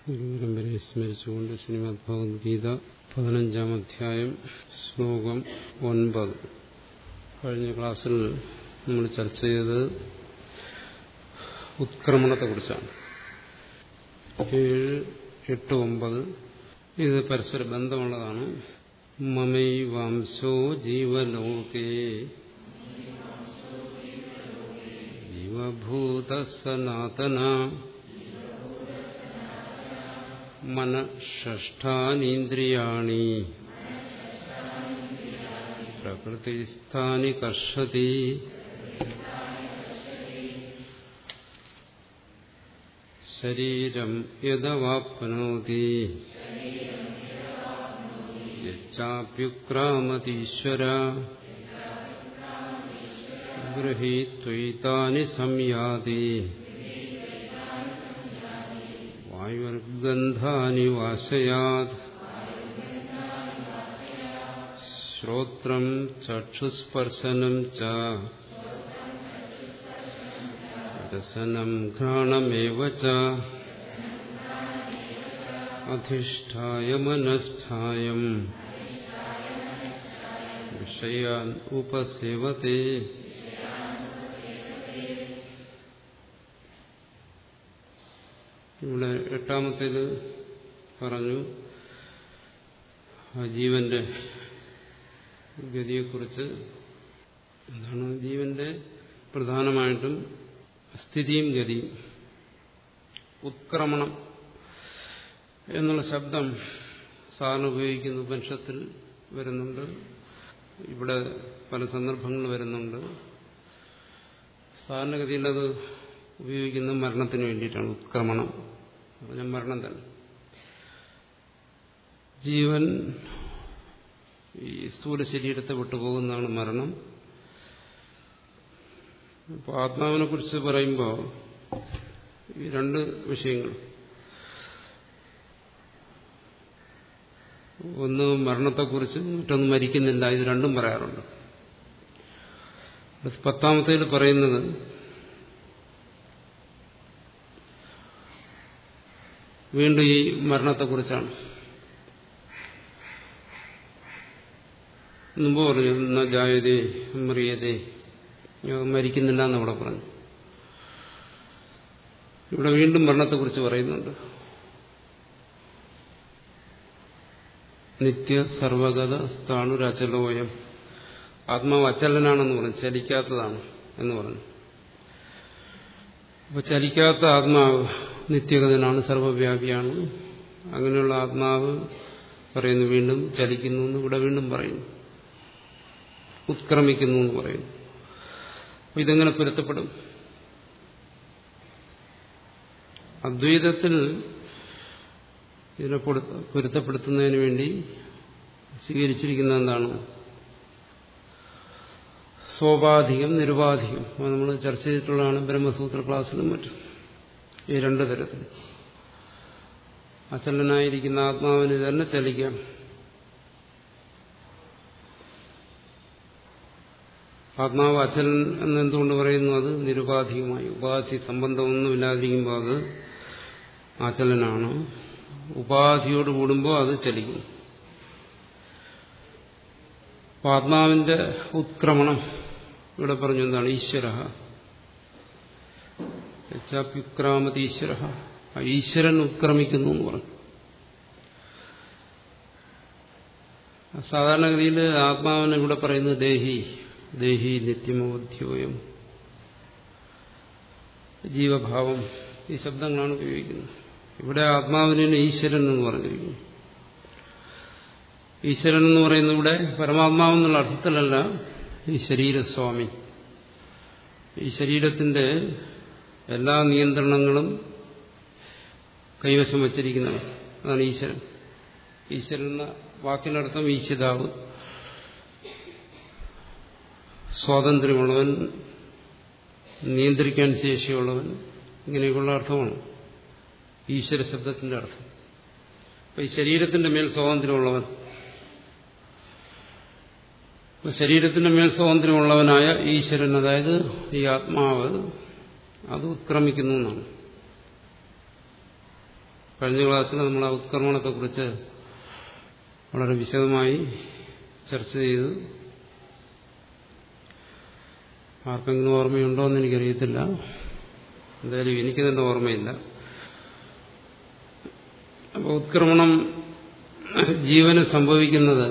ഗുരുപരമ്പരയെ സ്മരിച്ചുകൊണ്ട് ശ്രീമദ് ഭഗവത്ഗീത പതിനഞ്ചാം അധ്യായം ശ്ലോകം ഒൻപത് കഴിഞ്ഞ ക്ലാസ്സിൽ നമ്മൾ ചർച്ച ചെയ്തത് ഉത്ക്രമണത്തെക്കുറിച്ചാണ് ഏഴ് എട്ട് ഒമ്പത് ഇത് പരസ്പര ബന്ധമുള്ളതാണ് മമൈ വാംശോ ജീവലോകേ ജീവഭൂത സനാതന മനഷ്ഠാനീന്ദ്രിയാണി പ്രകൃതിസ്ഥാനി കർഷതി ശരീരം യദവാപ്നോതി യച്ചാപ്യുക്രാമതീശ്വര ഗൃഹീത്വൈതാനി സംയാതി വായുർഗന്ധാനി വാശയാത് ശ്രോത്രം ചക്ഷുസ്പർശനം ച രസനം ഘ്രാണമേവ ച അധിഷ്ഠായ മനസ്ഥായം വിഷയാൻ ഉപസേവത്തെ ഇവിടെ എട്ടാമത്തേത് പറഞ്ഞു ആ ജീവന്റെ ഗതിയെക്കുറിച്ച് എന്താണ് ജീവന്റെ പ്രധാനമായിട്ടും സ്ഥിതിയും ഗതിയും ഉത്ക്രമണം എന്നുള്ള ശബ്ദം സാറിന് ഉപയോഗിക്കുന്ന ഉപനിഷത്തിൽ വരുന്നുണ്ട് ഇവിടെ പല സന്ദർഭങ്ങളിൽ വരുന്നുണ്ട് സാധാരണഗതിയിൽ അത് ഉപയോഗിക്കുന്നത് മരണത്തിന് വേണ്ടിയിട്ടാണ് ഉത്ക്രമണം പറഞ്ഞ മരണം തന്നെ ജീവൻ ഈ സ്ഥൂല ശരീരത്തെ വിട്ടുപോകുന്നതാണ് മരണം അപ്പോൾ ആത്മാവിനെ കുറിച്ച് പറയുമ്പോൾ ഈ രണ്ട് വിഷയങ്ങൾ ഒന്ന് മരണത്തെക്കുറിച്ച് മറ്റൊന്ന് മരിക്കുന്നില്ല ഇത് രണ്ടും പറയാറുണ്ട് പത്താമത്തേൽ പറയുന്നത് വീണ്ടും ഈ മരണത്തെക്കുറിച്ചാണ് മുമ്പ് പറഞ്ഞു എന്നാ ജായതേ മറിയതേ മരിക്കുന്നില്ല എന്നവിടെ പറഞ്ഞു ഇവിടെ വീണ്ടും മരണത്തെക്കുറിച്ച് പറയുന്നുണ്ട് നിത്യ സർവഗത സ്ഥാണുരചലോയം ആത്മാവ് അചലനാണെന്ന് പറഞ്ഞു ചലിക്കാത്തതാണ് എന്ന് പറഞ്ഞു അപ്പൊ ചലിക്കാത്ത ആത്മാവ് നിത്യഗതനാണ് സർവവ്യാപിയാണ് അങ്ങനെയുള്ള ആത്മാവ് പറയുന്നു വീണ്ടും ചലിക്കുന്നു എന്ന് ഇവിടെ വീണ്ടും പറയുന്നു ഉത്ക്രമിക്കുന്നു എന്ന് പറയുന്നു അപ്പൊ ഇതെങ്ങനെ പൊരുത്തപ്പെടും അദ്വൈതത്തിൽ ഇതിനെ പൊരുത്തപ്പെടുത്തുന്നതിന് വേണ്ടി സ്വീകരിച്ചിരിക്കുന്ന എന്താണ് സ്വാഭാധികം നിരുപാധികം നമ്മൾ ചർച്ച ചെയ്തിട്ടുള്ളതാണ് ബ്രഹ്മസൂത്ര ക്ലാസ്സിലും മറ്റും ഈ രണ്ട് തരത്തിൽ അചലനായിരിക്കുന്ന ആത്മാവിന് തന്നെ ചലിക്കാം ആത്മാവ് അചലൻ എന്നെന്തുകൊണ്ട് പറയുന്നു അത് നിരുപാധികമായി ഉപാധി സംബന്ധമൊന്നുമില്ലാതിരിക്കുമ്പോൾ അത് അചലനാണ് ഉപാധിയോട് കൂടുമ്പോൾ അത് ചലിക്കും ആത്മാവിന്റെ ഉത്ക്രമണം ഇവിടെ പറഞ്ഞു എന്താണ് ഈശ്വര യച്ചാപ്യുക്രാമത് ഈശ്വര ഈശ്വരൻ ഉത്ക്രമിക്കുന്നു എന്ന് പറഞ്ഞു സാധാരണഗതിയിൽ ആത്മാവിനെ ഇവിടെ പറയുന്നത് ദേഹി ദേഹി നിത്യമോധ്യോയം ജീവഭാവം ഈ ശബ്ദങ്ങളാണ് ഉപയോഗിക്കുന്നത് ഇവിടെ ആത്മാവിനെ ഈശ്വരൻ എന്ന് പറഞ്ഞിരിക്കുന്നു ഈശ്വരൻ എന്ന് പറയുന്നത് ഇവിടെ പരമാത്മാവെന്നുള്ള അർത്ഥത്തിലല്ല ഈ ശരീരസ്വാമി ഈ ശരീരത്തിന്റെ എല്ലാ നിയന്ത്രണങ്ങളും കൈവശം വച്ചിരിക്കുന്നവൻ അതാണ് ഈശ്വരൻ ഈശ്വരൻ എന്ന വാക്കിനർത്ഥം ഈശ്വരാവ് സ്വാതന്ത്ര്യമുള്ളവൻ നിയന്ത്രിക്കാൻ ശേഷിയുള്ളവൻ ഇങ്ങനെയൊക്കെയുള്ള അർത്ഥമാണ് ഈശ്വര ശബ്ദത്തിന്റെ അർത്ഥം അപ്പൊ ഈ ശരീരത്തിന്റെ മേൽ സ്വാതന്ത്ര്യമുള്ളവൻ ശരീരത്തിന്റെ മേൽ സ്വാതന്ത്ര്യമുള്ളവനായ ഈശ്വരൻ അതായത് ഈ ആത്മാവ് അത് ഉത്ക്രമിക്കുന്നു എന്നാണ് കഴിഞ്ഞ ക്ലാസ്സിൽ നമ്മൾ ആ ഉത്കർമ്മണത്തെക്കുറിച്ച് വളരെ വിശദമായി ചർച്ച ചെയ്തു ആർക്കെങ്കിലും ഓർമ്മയുണ്ടോ എന്ന് എനിക്കറിയത്തില്ല എന്തായാലും എനിക്ക് തന്നെ ഓർമ്മയില്ല അപ്പോൾ ഉത്ക്രമണം ജീവന് സംഭവിക്കുന്നത്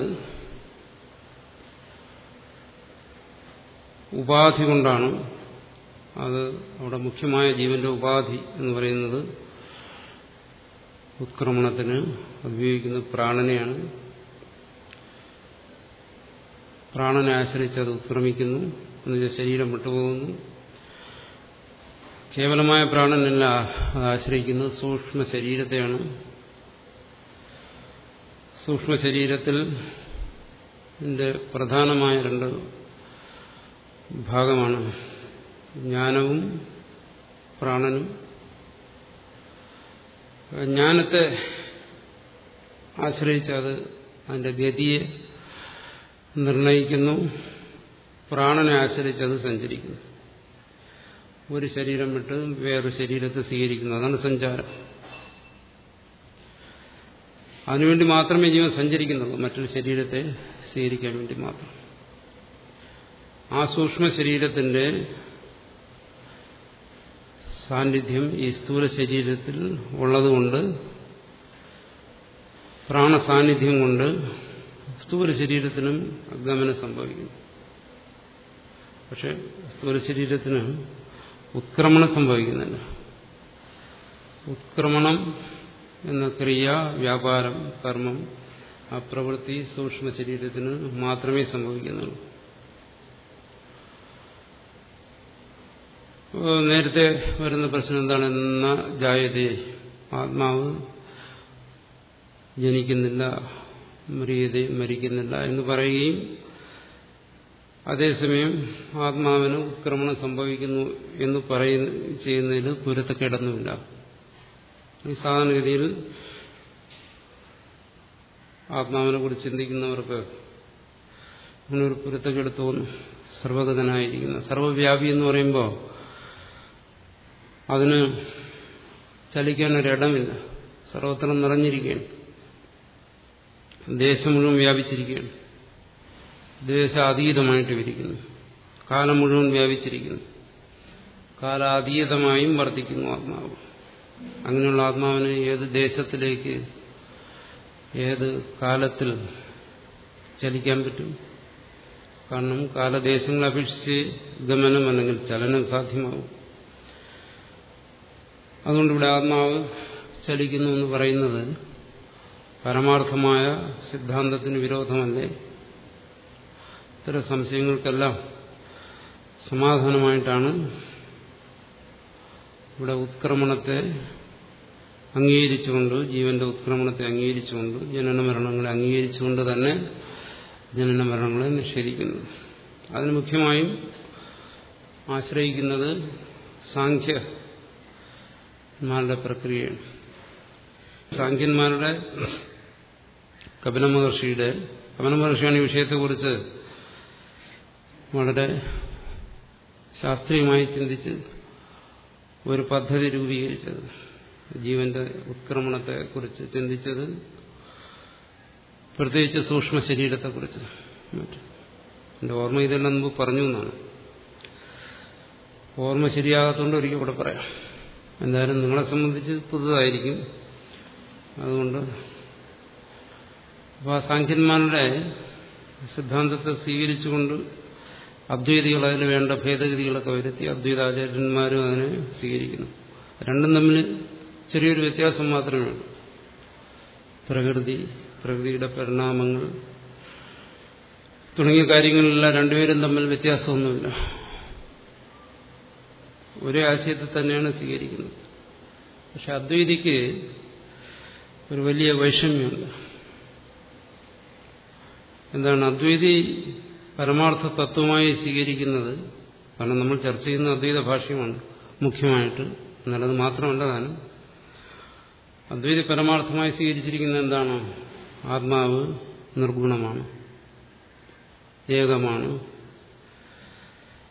ഉപാധി കൊണ്ടാണ് അത് അവിടെ മുഖ്യമായ ജീവന്റെ ഉപാധി എന്ന് പറയുന്നത് ഉത്ക്രമണത്തിന് ഉപയോഗിക്കുന്ന പ്രാണനെയാണ് പ്രാണനെ ആശ്രയിച്ച് അത് ഉത്ക്രമിക്കുന്നു എന്നുവെച്ചാൽ ശരീരം വിട്ടുപോകുന്നു കേവലമായ പ്രാണനല്ല അത് ആശ്രയിക്കുന്നത് സൂക്ഷ്മ ശരീരത്തെയാണ് സൂക്ഷ്മ ശരീരത്തിൽ പ്രധാനമായ രണ്ട് ഭാഗമാണ് ജ്ഞാനവും പ്രാണനും ജ്ഞാനത്തെ ആശ്രയിച്ച് അത് അതിന്റെ ഗതിയെ നിർണയിക്കുന്നു പ്രാണനെ ആശ്രയിച്ച് അത് സഞ്ചരിക്കുന്നു ഒരു ശരീരം വിട്ട് വേറൊരു ശരീരത്തെ സ്വീകരിക്കുന്നു അതാണ് സഞ്ചാരം അതിനുവേണ്ടി മാത്രമേ ജീവൻ സഞ്ചരിക്കുന്നുള്ളൂ മറ്റൊരു ശരീരത്തെ സ്വീകരിക്കാൻ വേണ്ടി മാത്രം ആ സൂക്ഷ്മ ശരീരത്തിന്റെ സാന്നിധ്യം ഈ സ്ഥൂല ശരീരത്തിൽ ഉള്ളതുകൊണ്ട് പ്രാണസാന്നിധ്യം കൊണ്ട് സ്ഥൂല ശരീരത്തിനും ഗമനം സംഭവിക്കുന്നു പക്ഷെ സ്ഥൂല ശരീരത്തിന് ഉത്ക്രമണം സംഭവിക്കുന്നില്ല ഉത്ക്രമണം എന്ന ക്രിയ വ്യാപാരം കർമ്മം ആ പ്രവൃത്തി സൂക്ഷ്മ ശരീരത്തിന് മാത്രമേ സംഭവിക്കുന്നുള്ളൂ നേരത്തെ വരുന്ന പ്രശ്നം എന്താണ് എന്ന ജായതേ ആത്മാവ് ജനിക്കുന്നില്ല മരിയതേ മരിക്കുന്നില്ല എന്ന് പറയുകയും അതേസമയം ആത്മാവിന് ഉത്ക്രമണം സംഭവിക്കുന്നു എന്ന് പറയുന്ന ചെയ്യുന്നതിൽ പൊരുത്തക്കേടൊന്നുമില്ല ഈ സാധാരണഗതിയിൽ ആത്മാവിനെ കുറിച്ച് ചിന്തിക്കുന്നവർക്ക് അങ്ങനെ ഒരു പൊരുത്തക്കേട് തോന്നും സർവഗതനായിരിക്കുന്ന സർവവ്യാപി എന്ന് പറയുമ്പോൾ അതിന് ചലിക്കാനൊരിടമില്ല സർവത്ര നിറഞ്ഞിരിക്കുകയാണ് ദേശം മുഴുവൻ വ്യാപിച്ചിരിക്കുകയാണ് ദേശാതീതമായിട്ട് വിരിക്കുന്നു കാലം മുഴുവൻ വ്യാപിച്ചിരിക്കുന്നു കാലാതീതമായും വർദ്ധിക്കുന്നു ആത്മാവ് അങ്ങനെയുള്ള ആത്മാവിന് ഏത് ദേശത്തിലേക്ക് ഏത് കാലത്തിൽ ചലിക്കാൻ പറ്റും കാരണം കാലദേശങ്ങളെ അപേക്ഷിച്ച് ഗമനം അല്ലെങ്കിൽ ചലനം സാധ്യമാവും അതുകൊണ്ട് ഇവിടെ ആത്മാവ് ചലിക്കുന്നു എന്ന് പറയുന്നത് പരമാർത്ഥമായ സിദ്ധാന്തത്തിന് വിരോധമല്ലേ ഇത്തരം സംശയങ്ങൾക്കെല്ലാം സമാധാനമായിട്ടാണ് ഇവിടെ ഉത്ക്രമണത്തെ അംഗീകരിച്ചുകൊണ്ട് ജീവന്റെ ഉത്ക്രമണത്തെ അംഗീകരിച്ചുകൊണ്ട് ജനന മരണങ്ങളെ അംഗീകരിച്ചുകൊണ്ട് തന്നെ ജനന മരണങ്ങളെ നിഷേധിക്കുന്നു അതിന് മുഖ്യമായും ആശ്രയിക്കുന്നത് സാഖ്യന്മാരുടെ പ്രക്രിയയാണ് സാഖ്യന്മാരുടെ കപില മഹർഷിയുടെ കപില മഹർഷിയാണ് ഈ വിഷയത്തെക്കുറിച്ച് വളരെ ശാസ്ത്രീയമായി ചിന്തിച്ച് ഒരു പദ്ധതി രൂപീകരിച്ചത് ജീവന്റെ ഉത്ക്രമണത്തെക്കുറിച്ച് ചിന്തിച്ചത് പ്രത്യേകിച്ച് സൂക്ഷ്മ ശരീരത്തെക്കുറിച്ച് എന്റെ ഓർമ്മ ഇതെല്ലാം മുമ്പ് പറഞ്ഞു എന്നാണ് ഓർമ്മ ശരിയാകാത്തതുകൊണ്ട് ഒരിക്കൽ കൂടെ പറയാം എന്തായാലും നിങ്ങളെ സംബന്ധിച്ച് പുതുതായിരിക്കും അതുകൊണ്ട് അപ്പോൾ ആ സാഖ്യന്മാരുടെ സിദ്ധാന്തത്തെ സ്വീകരിച്ചുകൊണ്ട് അദ്വൈതികൾ അതിന് വേണ്ട ഭേദഗതികളൊക്കെ വരുത്തി അദ്വൈതാചാര്യന്മാരും അതിനെ സ്വീകരിക്കുന്നു രണ്ടും തമ്മിൽ ചെറിയൊരു വ്യത്യാസം മാത്രമേ ഉള്ളൂ പ്രകൃതി പ്രകൃതിയുടെ പരിണാമങ്ങൾ തുടങ്ങിയ കാര്യങ്ങളെല്ലാം രണ്ടുപേരും തമ്മിൽ വ്യത്യാസമൊന്നുമില്ല ഒരേ ആശയത്തെ തന്നെയാണ് സ്വീകരിക്കുന്നത് പക്ഷെ അദ്വൈതിക്ക് ഒരു വലിയ വൈഷമ്യമുണ്ട് എന്താണ് അദ്വൈതി പരമാർത്ഥ തത്വമായി സ്വീകരിക്കുന്നത് കാരണം നമ്മൾ ചർച്ച ചെയ്യുന്ന അദ്വൈത ഭാഷ്യമാണ് മുഖ്യമായിട്ട് എന്നുള്ളത് മാത്രമല്ല താനും അദ്വൈതി പരമാർത്ഥമായി സ്വീകരിച്ചിരിക്കുന്നത് എന്താണ് ആത്മാവ് നിർഗുണമാണ് ഏകമാണ്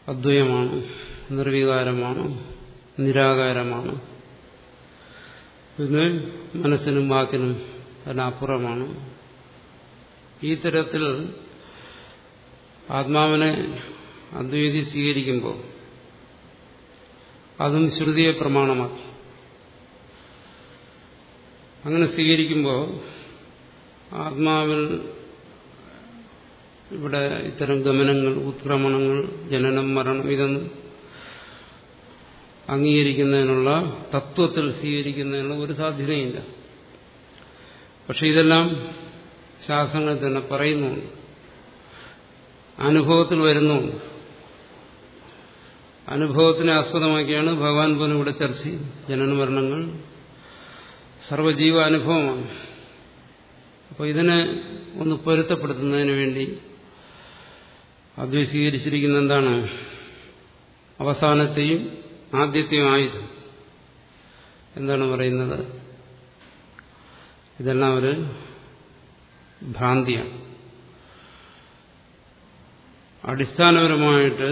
അദ്വയമാണ് നിർവികാരമാണ് നിരാകാരമാണ് പിന്നെ മനസ്സിനും വാക്കിനും അതിനപ്പുറമാണ് ഈ തരത്തിൽ ആത്മാവിനെ അദ്വൈതി സ്വീകരിക്കുമ്പോൾ അതും ശ്രുതിയെ പ്രമാണമാക്കി അങ്ങനെ സ്വീകരിക്കുമ്പോൾ ആത്മാവിൽ ഇവിടെ ഇത്തരം ഗമനങ്ങൾ ഉത്ക്രമണങ്ങൾ ജനനം മരണം ഇതൊന്നും അംഗീകരിക്കുന്നതിനുള്ള തത്വത്തിൽ സ്വീകരിക്കുന്നതിനുള്ള ഒരു സാധ്യതയില്ല പക്ഷെ ഇതെല്ലാം ശാസ്ത്രങ്ങൾ തന്നെ പറയുന്നുണ്ട് അനുഭവത്തിൽ വരുന്നുണ്ട് അനുഭവത്തിനെ ആസ്പദമാക്കിയാണ് ഭഗവാൻ പോലും ഇവിടെ ചർച്ച ചെയ്യുന്നത് ജനന മരണങ്ങൾ സർവജീവ അനുഭവമാണ് അപ്പോൾ ഇതിനെ ഒന്ന് പൊരുത്തപ്പെടുത്തുന്നതിന് വേണ്ടി അദ്വൈസീകരിച്ചിരിക്കുന്ന എന്താണ് അവസാനത്തെയും ആദ്യത്തെയും ആയുധം എന്താണ് പറയുന്നത് ഇതെല്ലാം ഒരു ഭ്രാന്തിയാണ് അടിസ്ഥാനപരമായിട്ട്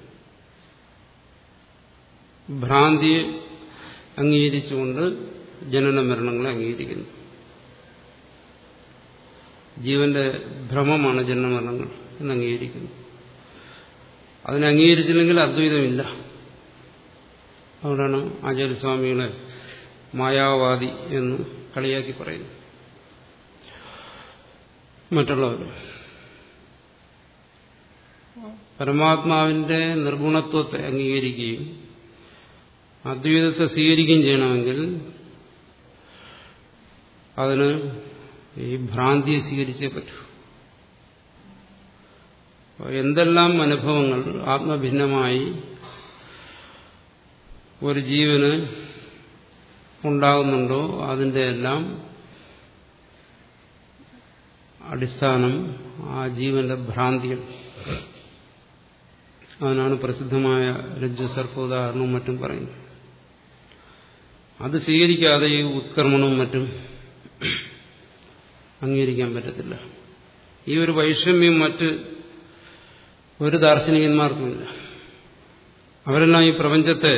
ഭ്രാന്തിയെ അംഗീകരിച്ചുകൊണ്ട് ജനന മരണങ്ങളെ അംഗീകരിക്കുന്നു ജീവന്റെ ഭ്രമമാണ് ജനനമരണങ്ങൾ എന്ന് അംഗീകരിക്കുന്നു അതിനെ അംഗീകരിച്ചില്ലെങ്കിൽ അദ്വൈതമില്ല അതുകൊണ്ടാണ് ആചാര്യസ്വാമികളെ മായാവാദി എന്ന് കളിയാക്കി പറയുന്നു മറ്റുള്ളവർ പരമാത്മാവിന്റെ നിർഗുണത്വത്തെ അംഗീകരിക്കുകയും അദ്വൈതത്തെ സ്വീകരിക്കുകയും ചെയ്യണമെങ്കിൽ അതിന് ഈ ഭ്രാന്തിയെ സ്വീകരിച്ചേ പറ്റൂ എന്തെല്ലാം അനുഭവങ്ങൾ ആത്മഭിന്നമായി ഒരു ജീവന് ഉണ്ടാകുന്നുണ്ടോ അതിൻ്റെ എല്ലാം അടിസ്ഥാനം ആ ജീവന്റെ ഭ്രാന്തികൾ അതിനാണ് പ്രസിദ്ധമായ രജ്ജു സർപ്പോദാഹരണവും മറ്റും പറയുന്നത് അത് സ്വീകരിക്കാതെ ഈ ഉത്കർമ്മണവും മറ്റും അംഗീകരിക്കാൻ പറ്റത്തില്ല ഈ ഒരു വൈഷമ്യം മറ്റ് ഒരു ദാർശനികന്മാർക്കുമില്ല അവരെല്ലാം ഈ പ്രപഞ്ചത്തെ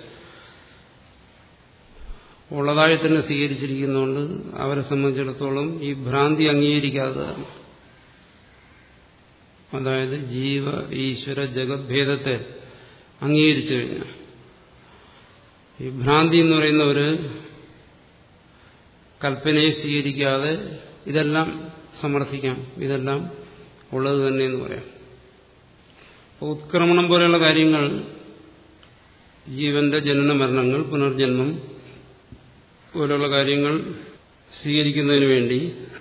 ഉള്ളതായി തന്നെ സ്വീകരിച്ചിരിക്കുന്നതുകൊണ്ട് അവരെ സംബന്ധിച്ചിടത്തോളം ഈ ഭ്രാന്തി അംഗീകരിക്കാത്തതാണ് അതായത് ജീവ ഈശ്വര ജഗദ്ഭേദത്തെ അംഗീകരിച്ചു കഴിഞ്ഞാൽ ഈ ഭ്രാന്തി എന്ന് പറയുന്ന ഒരു കൽപ്പനയെ സ്വീകരിക്കാതെ ഇതെല്ലാം സമർത്ഥിക്കാം ഇതെല്ലാം ഉള്ളത് തന്നെ എന്ന് പറയാം ഉത്ക്രമണം പോലെയുള്ള കാര്യങ്ങൾ ജീവന്റെ ജനന മരണങ്ങൾ പുനർജന്മം പോലെയുള്ള കാര്യങ്ങൾ സ്വീകരിക്കുന്നതിന് വേണ്ടി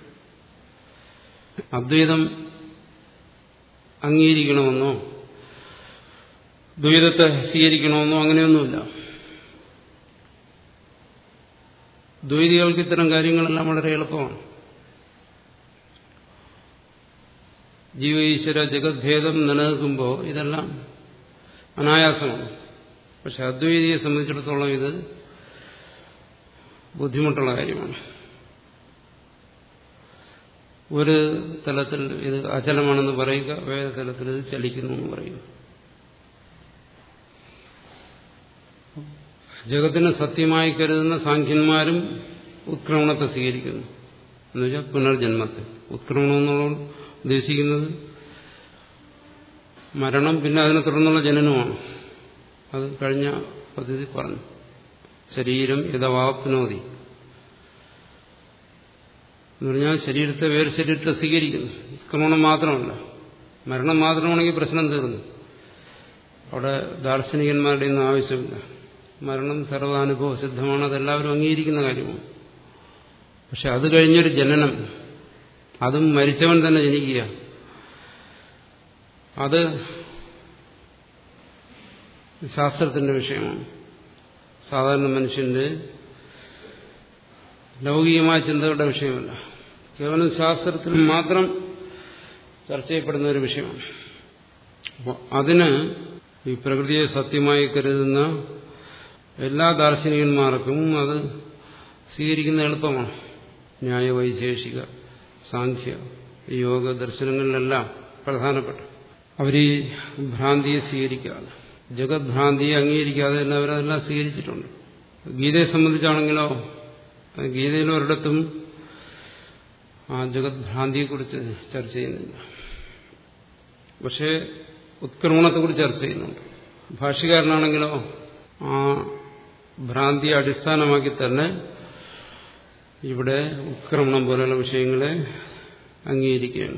അദ്വൈതം അംഗീകരിക്കണമെന്നോ ദ്വൈതത്തെ സ്വീകരിക്കണമെന്നോ അങ്ങനെയൊന്നുമില്ല ദ്വൈതികൾക്ക് ഇത്തരം കാര്യങ്ങളെല്ലാം വളരെ എളുപ്പമാണ് ജീവ ഈശ്വര ജഗദ്ഭേദം നിലനിൽക്കുമ്പോൾ ഇതെല്ലാം അനായാസമാണ് പക്ഷെ അദ്വൈതിയെ സംബന്ധിച്ചിടത്തോളം ഇത് ബുദ്ധിമുട്ടുള്ള കാര്യമാണ് ഒരു തലത്തിൽ ഇത് അചലമാണെന്ന് പറയുക വേറെ തലത്തിൽ ഇത് ചലിക്കുന്നു എന്ന് പറയുക ജഗത്തിനെ സത്യമായി കരുതുന്ന സാഖ്യന്മാരും ഉത്ക്രമണത്തെ സ്വീകരിക്കുന്നു എന്നുവെച്ചാൽ പുനർജന്മത്തെ ഉത്ക്രമണം എന്നുള്ള ഉദ്ദേശിക്കുന്നത് മരണം പിന്നെ അതിനെ തുടർന്നുള്ള ജനനമാണ് അത് കഴിഞ്ഞ പദ്ധതി പറഞ്ഞു ശരീരം യഥവാപ്നോതി എന്ന് പറഞ്ഞാൽ ശരീരത്തെ വേറെ ശരീരത്തെ സ്വീകരിക്കുന്നു ഉത്ക്രമണം മാത്രമല്ല മരണം മാത്രമാണെങ്കിൽ പ്രശ്നം തീർന്നു അവിടെ ദാർശനികന്മാരുടെ ഒന്നും ആവശ്യമില്ല മരണം സർവാനുഭവ സിദ്ധമാണ് അതെല്ലാവരും അംഗീകരിക്കുന്ന കാര്യമാണ് പക്ഷെ അത് കഴിഞ്ഞൊരു ജനനം അതും മരിച്ചവൻ തന്നെ ജനിക്കുക അത് ശാസ്ത്രത്തിന്റെ വിഷയമാണ് സാധാരണ മനുഷ്യന്റെ ലൗകികമായ ചിന്തകളുടെ വിഷയമല്ല കേവലം ശാസ്ത്രത്തിൽ മാത്രം ചർച്ച ചെയ്യപ്പെടുന്ന ഒരു വിഷയമാണ് അപ്പോൾ അതിന് ഈ പ്രകൃതിയെ സത്യമായി കരുതുന്ന എല്ലാ ദാർശനികന്മാർക്കും അത് സ്വീകരിക്കുന്ന എളുപ്പമാണ് ന്യായ വൈശേഷിക സാഖ്യ യോഗ ദർശനങ്ങളിലെല്ലാം പ്രധാനപ്പെട്ട അവർ ഈ ഭ്രാന്തിയെ സ്വീകരിക്കാതെ ജഗത് ഭ്രാന്തിയെ അംഗീകരിക്കാതെ തന്നെ അവരതെല്ലാം സ്വീകരിച്ചിട്ടുണ്ട് ഗീതയെ സംബന്ധിച്ചാണെങ്കിലോ ഗീതയിൽ ഒരിടത്തും ആ ജഗത്ഭ്രാന്തിയെക്കുറിച്ച് ചർച്ച ചെയ്യുന്നില്ല പക്ഷേ ഉത്ക്രമണത്തെക്കുറിച്ച് ചർച്ച ചെയ്യുന്നുണ്ട് ഭാഷ്യകാരനാണെങ്കിലോ ആ ഭ്രാന്തിയെ അടിസ്ഥാനമാക്കി തന്നെ ഇവിടെ ഉത്ക്രമണം പോലെയുള്ള വിഷയങ്ങളെ അംഗീകരിക്കുകയാണ്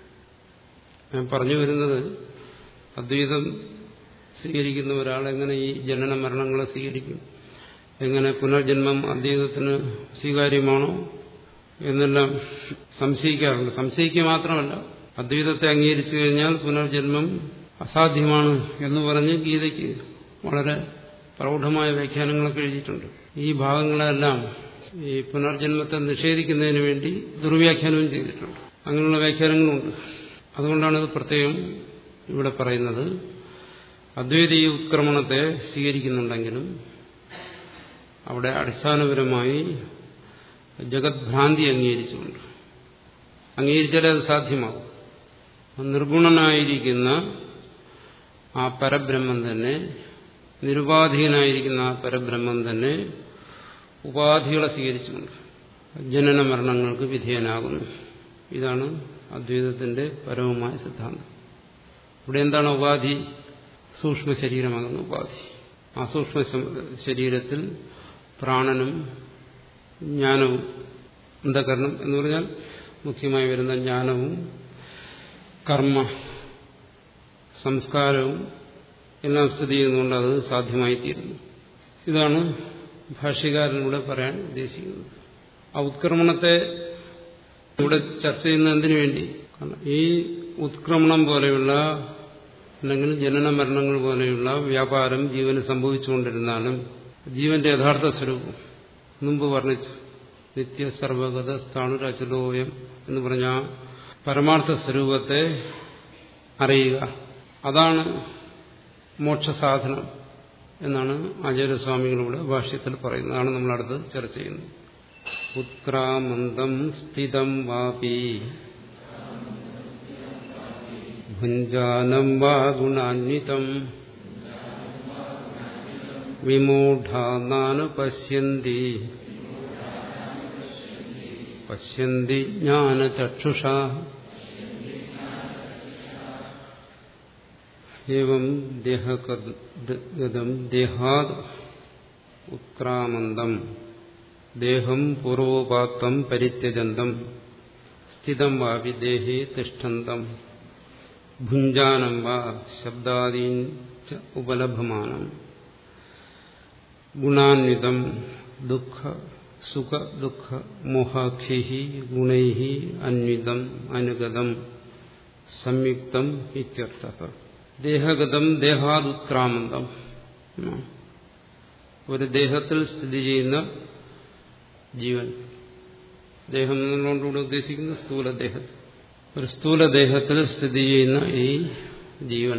ഞാൻ പറഞ്ഞു വരുന്നത് അദ്വൈതം സ്വീകരിക്കുന്ന ഒരാൾ എങ്ങനെ ഈ ജനന മരണങ്ങളെ സ്വീകരിക്കും എങ്ങനെ പുനർജന്മം അദ്വൈതത്തിന് സ്വീകാര്യമാണോ എന്നെല്ലാം സംശയിക്കാറുണ്ട് സംശയിക്കുക മാത്രമല്ല അദ്വൈതത്തെ അംഗീകരിച്ചു കഴിഞ്ഞാൽ പുനർജന്മം അസാധ്യമാണ് എന്ന് പറഞ്ഞ് ഗീതയ്ക്ക് വളരെ പ്രൗഢമായ വ്യാഖ്യാനങ്ങളൊക്കെ എഴുതിയിട്ടുണ്ട് ഈ ഭാഗങ്ങളെല്ലാം ഈ പുനർജന്മത്തെ നിഷേധിക്കുന്നതിന് വേണ്ടി ദുർവ്യാഖ്യാനവും ചെയ്തിട്ടുണ്ട് അങ്ങനെയുള്ള വ്യാഖ്യാനങ്ങളുണ്ട് അതുകൊണ്ടാണ് ഇത് പ്രത്യേകം ഇവിടെ പറയുന്നത് അദ്വൈത ഈ ഉത്ക്രമണത്തെ സ്വീകരിക്കുന്നുണ്ടെങ്കിലും അവിടെ അടിസ്ഥാനപരമായി ജഗത്ഭ്രാന്തി അംഗീകരിച്ചുകൊണ്ട് അംഗീകരിച്ചാലേ അത് സാധ്യമാകും നിർഗുണനായിരിക്കുന്ന ആ പരബ്രഹ്മം തന്നെ നിരുപാധികനായിരിക്കുന്ന ആ പരബ്രഹ്മം തന്നെ ഉപാധികളെ സ്വീകരിച്ചുകൊണ്ട് ജനന മരണങ്ങൾക്ക് വിധേയനാകുന്നു ഇതാണ് അദ്വൈതത്തിന്റെ പരമമായ സിദ്ധാന്തം ഇവിടെ എന്താണ് ഉപാധി സൂക്ഷ്മ ശരീരമാകുന്ന ഉപാധി ആ സൂക്ഷ്മ ശരീരത്തിൽ പ്രാണനും ജ്ഞാനവും അന്ധകരണം എന്ന് പറഞ്ഞാൽ മുഖ്യമായി വരുന്ന ജ്ഞാനവും കർമ്മ സംസ്കാരവും എല്ലാം സ്ഥിതി ചെയ്യുന്നതുകൊണ്ട് അത് സാധ്യമായി തീരുന്നു ഇതാണ് ഭാഷ്യകാരനിലൂടെ പറയാൻ ഉദ്ദേശിക്കുന്നത് ആ ഉത്ക്രമണത്തെ ഇവിടെ ചർച്ച ചെയ്യുന്ന എന്തിനു വേണ്ടി കാരണം ഈ ഉത്ക്രമണം പോലെയുള്ള അല്ലെങ്കിൽ ജനന മരണങ്ങൾ പോലെയുള്ള വ്യാപാരം ജീവന് സംഭവിച്ചുകൊണ്ടിരുന്നാലും ജീവന്റെ യഥാർത്ഥ സ്വരൂപം മുമ്പ് വർണ്ണിച്ചു നിത്യ സർവഗത സ്ഥാണുരചലോയം എന്ന് പറഞ്ഞ പരമാർത്ഥ സ്വരൂപത്തെ അറിയുക അതാണ് മോക്ഷസാധനം എന്നാണ് ആചാര്യസ്വാമികളിവിടെ ഭാഷ്യത്തിൽ പറയുന്നത് അതാണ് നമ്മൾ അടുത്ത് ചർച്ച ചെയ്യുന്നത് ഉത്ക്രാമന്തം സ്ഥിതം വാപി ഭുഞ്ചാനം വാ ഗുണാന്വിതം വിമൂഢാനാനു പശ്യന്തി പശ്യന്തി ജ്ഞാനചക്ഷുഷ ഏവം ദേഹഗതം ദേഹാത് ഉത്ക്രാമന്തം ദേഹം പൂർവോപാത്തം പരിത്യജന്തം സ്ഥിതം വാപി ദേഹേ തിഷ്ഠന്തം ഭുഞ്ചാനം വാ ശബ്ദാദീൻ ഉപലഭമാനം ഗുണാന്വിതം ദുഃഖ സുഖ ദുഃഖ മോഹാഖി ഗുണൈ അന്വിതം അനുഗതം സംയുക്തം ഇത്യർത്ഥ ദേഹഗതം ദേഹാദുത്ക്രാമന്തം ഒരു ദേഹത്തിൽ സ്ഥിതി ചെയ്യുന്ന ജീവൻ ദേഹം എന്നുള്ളതുകൊണ്ടുകൂടെ ഉദ്ദേശിക്കുന്ന സ്ഥൂലദേഹം ഒരു സ്ഥൂലദേഹത്തിൽ സ്ഥിതി ചെയ്യുന്ന ഈ ജീവൻ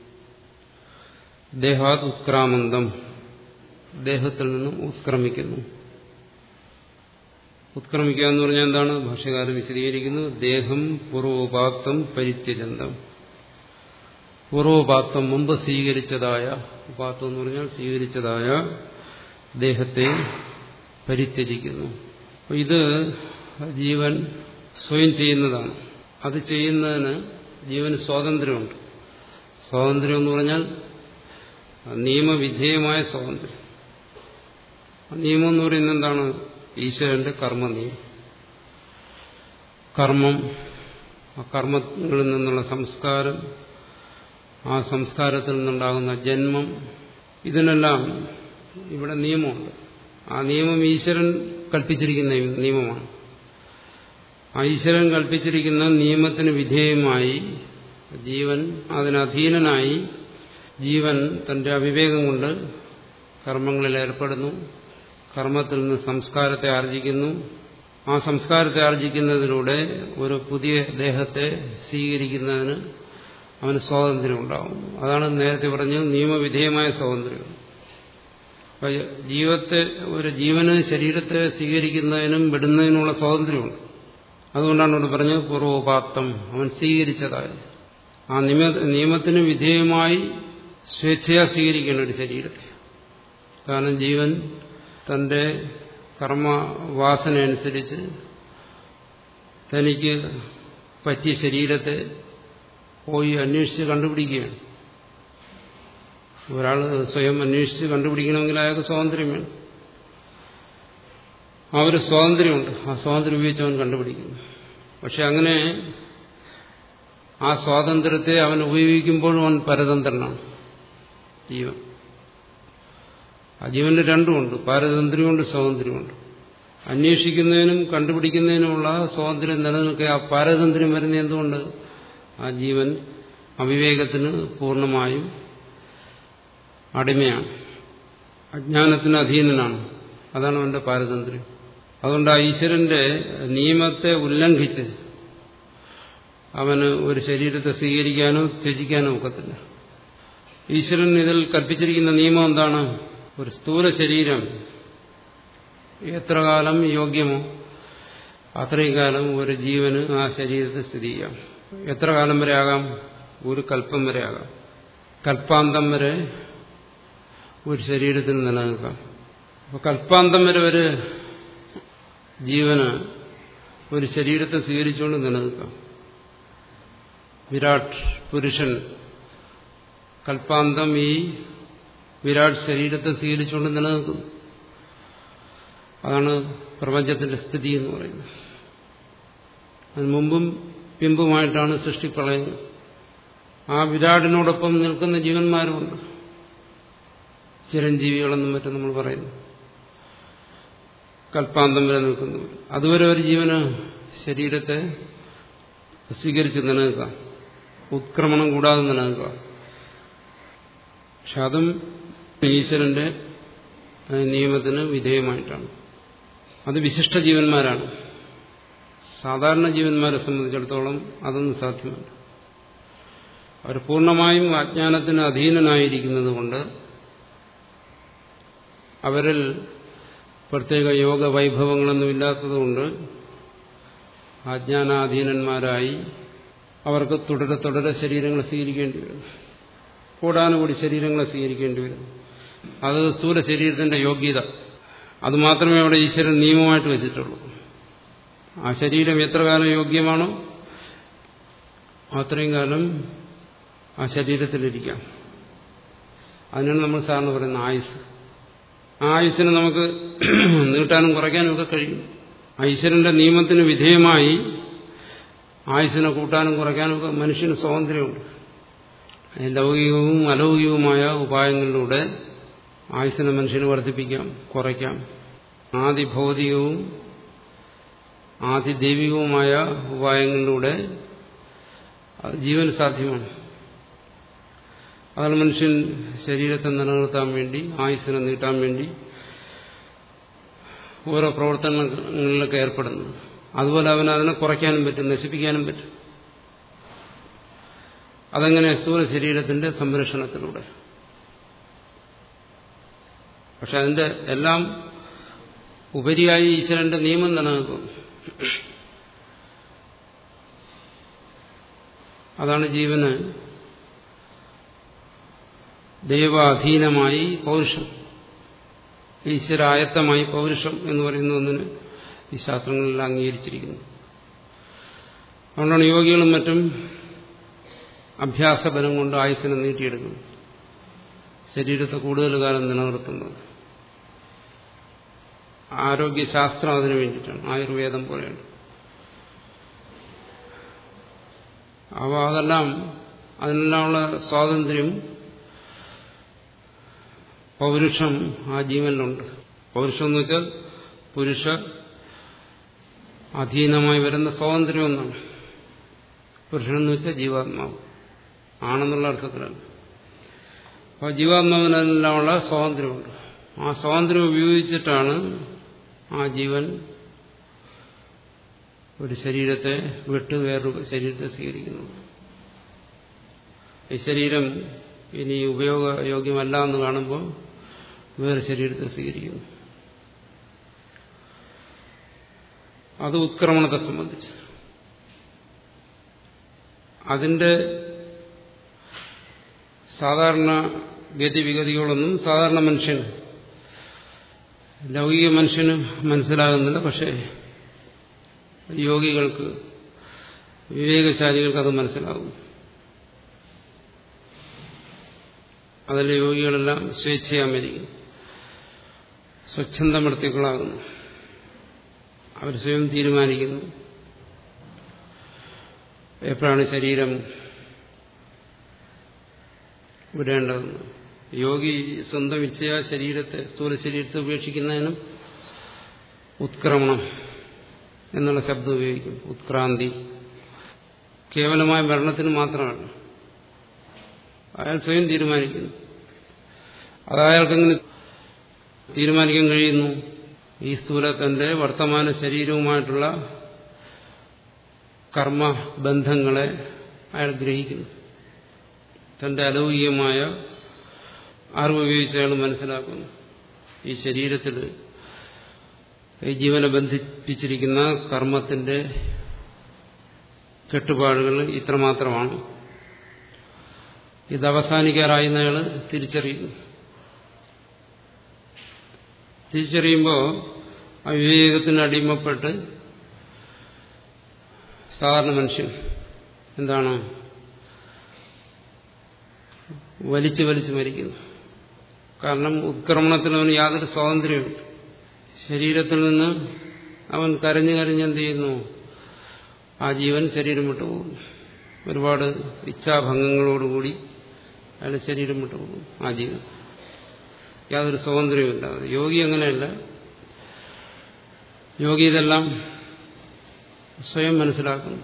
ദേഹാത് ഉത്ക്രാമന്തം ദേഹത്തിൽ നിന്നും ഉത്ക്രമിക്കുന്നു ഉത്ക്രമിക്കുക എന്ന് പറഞ്ഞാൽ എന്താണ് ഭാഷകാരൻ വിശദീകരിക്കുന്നു ദേഹം പൂർവോപാത്തം പരിത്യജന്തം പൂർവോപാത്തം മുമ്പ് സ്വീകരിച്ചതായ ഉപാത്തം എന്ന് പറഞ്ഞാൽ സ്വീകരിച്ചതായ ദേഹത്തെ പരിത്യജിക്കുന്നു ഇത് ജീവൻ സ്വയം ചെയ്യുന്നതാണ് അത് ചെയ്യുന്നതിന് ജീവന് സ്വാതന്ത്ര്യമുണ്ട് സ്വാതന്ത്ര്യം എന്ന് പറഞ്ഞാൽ നിയമവിധേയമായ സ്വാതന്ത്ര്യം നിയമം എന്ന് പറയുന്നത് എന്താണ് ഈശ്വരന്റെ കർമ്മ നിയമം കർമ്മം ആ കർമ്മങ്ങളിൽ നിന്നുള്ള സംസ്കാരം ആ സംസ്കാരത്തിൽ നിന്നുണ്ടാകുന്ന ജന്മം ഇതിനെല്ലാം ഇവിടെ നിയമമുണ്ട് ആ നിയമം ഈശ്വരൻ കൽപ്പിച്ചിരിക്കുന്ന നിയമമാണ് ആ ഈശ്വരൻ കൽപ്പിച്ചിരിക്കുന്ന നിയമത്തിന് വിധേയമായി ജീവൻ അതിനധീനനായി ജീവൻ തന്റെ അവിവേകം കൊണ്ട് കർമ്മങ്ങളിൽ ഏർപ്പെടുന്നു കർമ്മത്തിൽ നിന്ന് സംസ്കാരത്തെ ആർജിക്കുന്നു ആ സംസ്കാരത്തെ ആർജിക്കുന്നതിലൂടെ ഒരു പുതിയ ദേഹത്തെ സ്വീകരിക്കുന്നതിന് അവന് സ്വാതന്ത്ര്യം ഉണ്ടാവും അതാണ് നേരത്തെ പറഞ്ഞത് നിയമവിധേയമായ സ്വാതന്ത്ര്യം ജീവത്തെ ഒരു ജീവന് ശരീരത്തെ സ്വീകരിക്കുന്നതിനും വിടുന്നതിനുള്ള സ്വാതന്ത്ര്യമുണ്ട് അതുകൊണ്ടാണ് ഇവിടെ പറഞ്ഞത് പൂർവോപാത്തം അവൻ സ്വീകരിച്ചതായത് ആ നിയമ നിയമത്തിന് വിധേയമായി സ്വേച്ഛയാ സ്വീകരിക്കണം ഒരു ശരീരത്തെ കാരണം ജീവൻ തന്റെ കർമ്മവാസന അനുസരിച്ച് തനിക്ക് പറ്റിയ ശരീരത്തെ പോയി അന്വേഷിച്ച് കണ്ടുപിടിക്കുകയാണ് ഒരാൾ സ്വയം അന്വേഷിച്ച് കണ്ടുപിടിക്കണമെങ്കിൽ അയാൾക്ക് സ്വാതന്ത്ര്യം വേണം ആ ഒരു സ്വാതന്ത്ര്യമുണ്ട് ആ സ്വാതന്ത്ര്യം ഉപയോഗിച്ച് അവൻ കണ്ടുപിടിക്കുന്നു പക്ഷെ അങ്ങനെ ആ സ്വാതന്ത്ര്യത്തെ അവൻ ഉപയോഗിക്കുമ്പോഴും അവൻ പരതന്ത്രനാണ് ജീവൻ ആ ജീവന് രണ്ടുമുണ്ട് പാരതന്ത്ര്യമുണ്ട് സ്വാതന്ത്ര്യമുണ്ട് അന്വേഷിക്കുന്നതിനും കണ്ടുപിടിക്കുന്നതിനുമുള്ള സ്വാതന്ത്ര്യം നിലനിൽക്കുക ആ പാരതന്ത്ര്യം വരുന്ന എന്തുകൊണ്ട് ആ ജീവൻ അവിവേകത്തിന് പൂർണ്ണമായും അടിമയാണ് അജ്ഞാനത്തിന് അധീനനാണ് അതാണ് അവന്റെ പാരതന്ത്ര്യം അതുകൊണ്ട് ആ ഈശ്വരന്റെ നിയമത്തെ ഉല്ലംഘിച്ച് അവന് ഒരു ശരീരത്തെ സ്വീകരിക്കാനോ ത്യജിക്കാനോ ഒക്കത്തില്ല ഈശ്വരൻ ഇതിൽ കൽപ്പിച്ചിരിക്കുന്ന നിയമം എന്താണ് ഒരു സ്ഥൂല ശരീരം എത്ര കാലം യോഗ്യമോ അത്രയും കാലം ഒരു ജീവന് ആ ശരീരത്തിൽ സ്ഥിതി ചെയ്യാം എത്ര കാലം വരെ ആകാം ഒരു കൽപ്പം വരെ ആകാം കൽപ്പാന്തം വരെ ഒരു ശരീരത്തിന് നിലനിൽക്കാം അപ്പൊ കൽപ്പാന്തം വരെ ഒരു ജീവന് ഒരു ശരീരത്തെ സ്വീകരിച്ചുകൊണ്ട് നിലനിൽക്കാം വിരാട് പുരുഷൻ കൽപ്പാന്തം ഈ വിരാട് ശരീരത്തെ സ്വീകരിച്ചുകൊണ്ട് നിലനിൽക്കുന്നു അതാണ് പ്രപഞ്ചത്തിന്റെ സ്ഥിതി എന്ന് പറയുന്നത് അതിന് മുമ്പും പിമ്പുമായിട്ടാണ് സൃഷ്ടിപ്രളയം ആ വിരാടിനോടൊപ്പം നിൽക്കുന്ന ജീവന്മാരുമുണ്ട് ചിരഞ്ജീവികളെന്നും മറ്റും നമ്മൾ പറയുന്നു കൽപ്പാന്തം വരെ നിൽക്കുന്നു അതുവരെ ഒരു ജീവന് ശരീരത്തെ സ്വീകരിച്ച് നിലനിൽക്കാം ഉത്ക്രമണം കൂടാതെ നിലനിൽക്കുക പക്ഷെ അതും ഈശ്വരന്റെ നിയമത്തിന് വിധേയമായിട്ടാണ് അത് വിശിഷ്ട ജീവന്മാരാണ് സാധാരണ ജീവന്മാരെ സംബന്ധിച്ചിടത്തോളം അതൊന്നും സാധ്യമല്ല അവർ പൂർണ്ണമായും അജ്ഞാനത്തിന് അധീനനായിരിക്കുന്നത് കൊണ്ട് അവരിൽ പ്രത്യേക യോഗ വൈഭവങ്ങളൊന്നും ഇല്ലാത്തതുകൊണ്ട് അജ്ഞാനാധീനന്മാരായി അവർക്ക് തുടരെ തുടരെ ശരീരങ്ങൾ സ്വീകരിക്കേണ്ടി വരും കൂടാനുകൂടി ശരീരങ്ങളെ സ്വീകരിക്കേണ്ടി വരും അത് സ്ഥൂല ശരീരത്തിന്റെ യോഗ്യത അത് മാത്രമേ അവിടെ ഈശ്വരൻ നിയമമായിട്ട് വെച്ചിട്ടുള്ളൂ ആ ശരീരം എത്ര കാലം യോഗ്യമാണോ അത്രയും കാലം ആ ശരീരത്തിലിരിക്കാം അതിനാണ് നമ്മൾ സാറിന് പറയുന്ന ആയുസ് ആ ആയുസ്സിനെ നമുക്ക് നീട്ടാനും കുറയ്ക്കാനും ഒക്കെ കഴിയും ഈശ്വരന്റെ നിയമത്തിന് വിധേയമായി ആയുസ്സിനെ കൂട്ടാനും കുറയ്ക്കാനും ഒക്കെ മനുഷ്യന് സ്വാതന്ത്ര്യമുണ്ട് ലൗകികവും അലൗകികവുമായ ഉപായങ്ങളിലൂടെ ആയുസ്സിനെ മനുഷ്യന് വർദ്ധിപ്പിക്കാം കുറയ്ക്കാം ആദിഭൗതികവും ആദിദൈവികവുമായ ഉപായങ്ങളിലൂടെ ജീവൻ സാധ്യമാണ് അതാണ് മനുഷ്യൻ ശരീരത്തെ നിലനിർത്താൻ വേണ്ടി ആയുസ്സിനെ നീട്ടാൻ വേണ്ടി ഓരോ പ്രവർത്തനങ്ങളിലൊക്കെ ഏർപ്പെടുന്നത് അതുപോലെ അവൻ അതിനെ കുറയ്ക്കാനും പറ്റും നശിപ്പിക്കാനും പറ്റും അതെങ്ങനെ സ്ഥൂല ശരീരത്തിന്റെ സംരക്ഷണത്തിലൂടെ പക്ഷെ അതിന്റെ എല്ലാം ഉപരിയായി ഈശ്വരന്റെ നിയമം നിലനിൽക്കും അതാണ് ജീവന് ദൈവാധീനമായി പൗരുഷം ഈശ്വരായത്തമായി പൗരുഷം എന്ന് പറയുന്ന ഒന്നിന് ഈ ശാസ്ത്രങ്ങളിൽ അംഗീകരിച്ചിരിക്കുന്നു അതുകൊണ്ടാണ് യോഗികളും മറ്റും അഭ്യാസബലം കൊണ്ട് ആയുസ്സിനെ നീട്ടിയെടുക്കുന്നു ശരീരത്തെ കൂടുതൽ കാലം നിലനിർത്തുന്നത് ആരോഗ്യശാസ്ത്രം അതിനു വേണ്ടിയിട്ടാണ് ആയുർവേദം പോലെയാണ് അപ്പോൾ അതെല്ലാം അതിനെല്ലാമുള്ള സ്വാതന്ത്ര്യം പൗരുഷം ആ ജീവനിലുണ്ട് പൗരുഷം എന്ന് വെച്ചാൽ പുരുഷ അധീനമായി വരുന്ന സ്വാതന്ത്ര്യം എന്നാണ് പുരുഷൻ എന്ന് വെച്ചാൽ ജീവാത്മാവ് ആണെന്നുള്ള അർത്ഥത്തിലാണ് അപ്പോൾ ജീവാത്മാവിനെല്ലാമുള്ള സ്വാതന്ത്ര്യമുണ്ട് ആ സ്വാതന്ത്ര്യം ഉപയോഗിച്ചിട്ടാണ് ആ ജീവൻ ഒരു ശരീരത്തെ വിട്ട് വേറൊരു ശരീരത്തെ സ്വീകരിക്കുന്നത് ഈ ശരീരം ഇനി ഉപയോഗയോഗ്യമല്ല എന്ന് കാണുമ്പോൾ വേറെ ശരീരത്തെ സ്വീകരിക്കുന്നു അത് ഉത്ക്രമണത്തെ സംബന്ധിച്ച് അതിന്റെ സാധാരണ ഗതിവിഗതികളൊന്നും സാധാരണ മനുഷ്യൻ ലൗകിക മനുഷ്യന് മനസ്സിലാകുന്നില്ല പക്ഷേ യോഗികൾക്ക് വിവേകശാലികൾക്ക് അത് മനസ്സിലാകും അതിൽ യോഗികളെല്ലാം സ്വേച്ഛയാ മരിക്കും സ്വച്ഛന്തമൃത്തികളാകുന്നു അവർ സ്വയം തീരുമാനിക്കുന്നു എപ്പോഴാണ് ശരീരം വിടേണ്ടതെന്ന് യോഗി സ്വന്തം ഇച്ഛയാ ശരീരത്തെ സ്ഥൂല ശരീരത്തെ ഉപേക്ഷിക്കുന്നതിനും ഉത്ക്രമണം എന്നുള്ള ശബ്ദം ഉപയോഗിക്കും ഉത്ക്രാന്തി കേവലമായ മരണത്തിന് മാത്രമാണ് അയാൾ സ്വയം തീരുമാനിക്കുന്നു അത് അയാൾക്കെങ്ങനെ തീരുമാനിക്കാൻ കഴിയുന്നു ഈ സ്ഥൂല തന്റെ വർത്തമാന ശരീരവുമായിട്ടുള്ള കർമ്മബന്ധങ്ങളെ അയാൾ ഗ്രഹിക്കുന്നു തന്റെ അലൗകികമായ അറിവ് ഉപയോഗിച്ച് അയാൾ മനസ്സിലാക്കുന്നു ഈ ശരീരത്തിൽ ഈ ജീവനെ ബന്ധിപ്പിച്ചിരിക്കുന്ന കർമ്മത്തിന്റെ കെട്ടുപാടുകൾ ഇത്രമാത്രമാണ് ഇത് അവസാനിക്കാറായി അയാൾ തിരിച്ചറിയുന്നു തിരിച്ചറിയുമ്പോൾ ആ വിവേകത്തിന് അടിമപ്പെട്ട് സാധാരണ മനുഷ്യൻ എന്താണ് വലിച്ചു വലിച്ചു മരിക്കുന്നു കാരണം ഉത്ക്രമണത്തിന് അവന് യാതൊരു സ്വാതന്ത്ര്യമില്ല ശരീരത്തിൽ നിന്ന് അവൻ കരഞ്ഞു കരഞ്ഞ് എന്ത് ചെയ്യുന്നു ആ ജീവൻ ശരീരം വിട്ടു പോകുന്നു ഒരുപാട് ഇച്ഛാഭംഗങ്ങളോടുകൂടി അയാൾ ശരീരം വിട്ടു പോകുന്നു ആ ജീവൻ യാതൊരു സ്വാതന്ത്ര്യമില്ല യോഗി അങ്ങനെയല്ല യോഗി ഇതെല്ലാം സ്വയം മനസ്സിലാക്കുന്നു